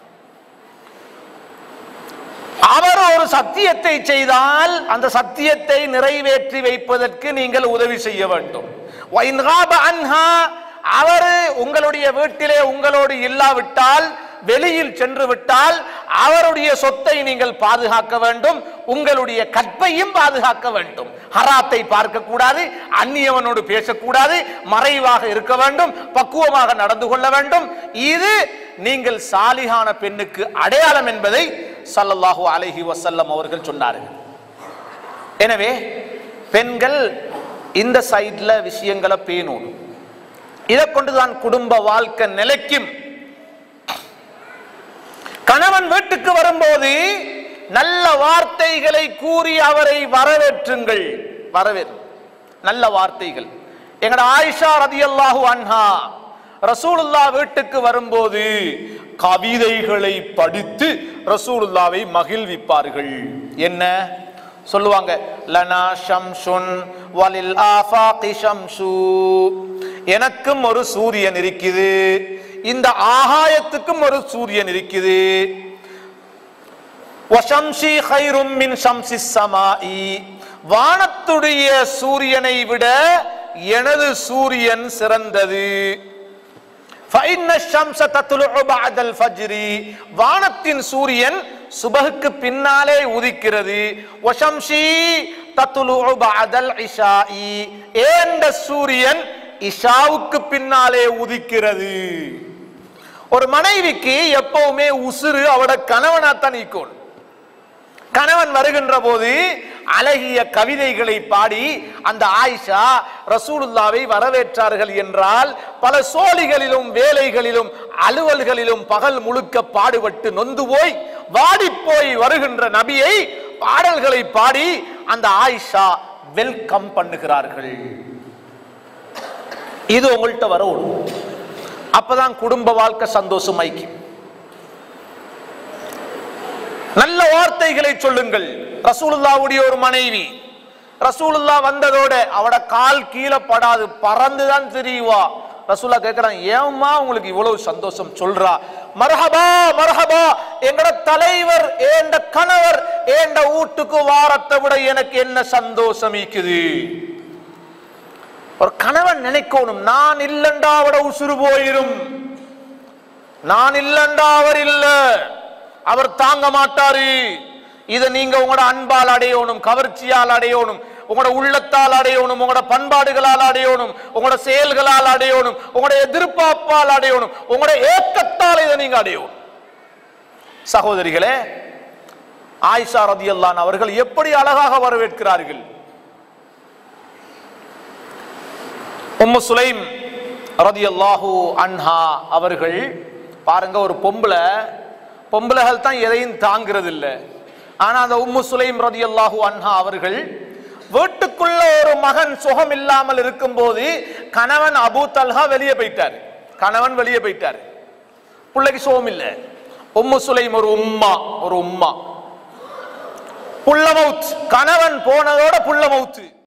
அவர் ஒரு சத்தியத்தை செய்தால் அந்த சத்தியத்தை நிறைவேற்றி வைப்பதற்கு நீங்கள் உதவி செய்ய வேண்டும் وَإِنْ غَابَ عَنْهَا, அவர் உங்களுடைய வீட்டிலே உங்களோடு இல்லாவிட்டால் வெளியில் சென்று விட்டால் அவருடைய சொத்தை நீங்கள் பாதுகாக்க வேண்டும் உங்களுடைய கற்பையும் பாதுகாக்க வேண்டும் ஹராத்தை பார்க்க கூடாது அந்நியவனோடு பேசக்கூடாது மறைவாக இருக்க வேண்டும் பக்குவமாக நடந்து கொள்ள வேண்டும் இது நீங்கள் சாலிகான பெண்ணுக்கு அடையாளம் என்பதை ஸல்லல்லாஹு அலைஹி வஸல்லம் அவர்கள் சொன்னார்கள் எனவே பெண்கள் இந்த சைட்ல விஷயங்களை பேணும் இதை கொண்டுதான் குடும்ப வாழ்க்கை நிலைக்கும் கணவன் வீட்டுக்கு வரும்போது நல்ல வார்த்தைகளை கூறி அவரை வரவேற்றுங்கள் வரவேறு நல்ல வார்த்தைகள் எங்கட ஆயிஷா ரதியல்லாஹு அன்ஹா ரசூலுல்லா வீட்டுக்கு வரும்போது கவிதைகளை படித்து ரசூலுல்லாவை மகிழ்விப்பார்கள் என்ன சொல்லுவாங்க லனா ஷம்சுன் வலில் ஆஃபாகி ஷம்சு எனக்கும் ஒரு சூரியன் இருக்குது இந்த ஆகாயத்துக்கும் ஒரு சூரியன் இருக்குது வஷம்சி ஹைரும் மின் ஷம்சி சமாஇ வானத்துடைய சூரியனை விட எனது சூரியன் சிறந்தது فإن الشمس تطلع بعد الفجر வானத்தின் சூரியன் சுபகுக்கு பின்னாலே உதிக்கிறது வஷம்சி தத்துலு பஅதல் இஷாஇ ஏண்ட சூரியன் இஷாவுக்கு பின்னாலே உதிக்கிறது ஒரு மனைவிக்கு எப்பவுமே உசுறு அவட கணவனாத்தான் நீக்கணும் கணவன் வருகின்ற போது அழகிய கவிதைகளை பாடி அந்த ஆயிஷா ரசூலுல்லாவை வரவேற்றார்கள் என்றால் பல சோழிகளிலும் வேலைகளிலும் அலுவல்களிலும் பகல் முழுக்க பாடுபட்டு நொந்து போய் வாடி போய் வருகின்ற நபியை பாடல்களை பாடி அந்த ஆயிஷா வெல்கம் பண்ணுகிறார்கள் இது உங்கள்கிட்ட வரும் அப்பதான் குடும்ப வாழ்க்கை சந்தோஷமாய்க்கு நல்ல வார்த்தைகளை சொல்லுங்கள் ரசூலுல்லாவுடைய ஒரு மனைவி ரசூலுல்லா வந்ததோட அவட கால் கீழே படாது பறந்துதான் தெரியுவா ரசூல்லா கேட்கிறான் ஏம்மா உங்களுக்கு இவ்வளவு சந்தோஷம் சொல்றா மரஹபா மரஹபா எங்கட தலைவர் ஏண்ட கணவர் ஏண்ட வீட்டுக்கு வாரத்தை விட எனக்கு என்ன சந்தோஷம் இருக்குது ஒரு கணவன் நினைக்கணும் நான் இல்லண்டா அவட உசுறு போயிரும் நான் இல்லண்டா அவர் இல்ல அவர் தாங்க மாட்டாரு இதை நீங்க உங்களோட அன்பால் அடையணும் கவர்ச்சியால் அடையணும் உங்களோட உள்ளத்தால் அடையணும் உங்களோட பண்பாடுகளால் அடையணும் உங்களோட செயல்களால் அடையணும் உங்களோட எதிர்பார்ப்பால் அடையணும் உங்களோட ஏக்கத்தால் இதை நீங்க அடையணும் சகோதரிகளே ஆயிஷா ரதியல்லான் அவர்கள் எப்படி அழகாக வரவேற்கிறார்கள் உம்மு சுலைம் ரதியல்லாஹு அன்ஹா அவர்கள் பாருங்க ஒரு பொம்பளை பொம்பளைகள் தான் எதையும் தாங்கிறது இல்ல ஆனா அந்த உம்மு சுலைம் ரதியல்லாஹு அன்ஹா அவர்கள் வீட்டுக்குள்ள ஒரு மகன் சுகம் இல்லாமல் இருக்கும்போது கணவன் அபூ தல்ஹா வெளியே போயிட்டார் கணவன் வெளியே போயிட்டார் பிள்ளைக்கு சுகம் இல்ல உம்மு சுலைம் ஒரு உம்மா ஒரு உம்மா புள்ள மவுத் கணவன் போனதோட புள்ள மவுத்து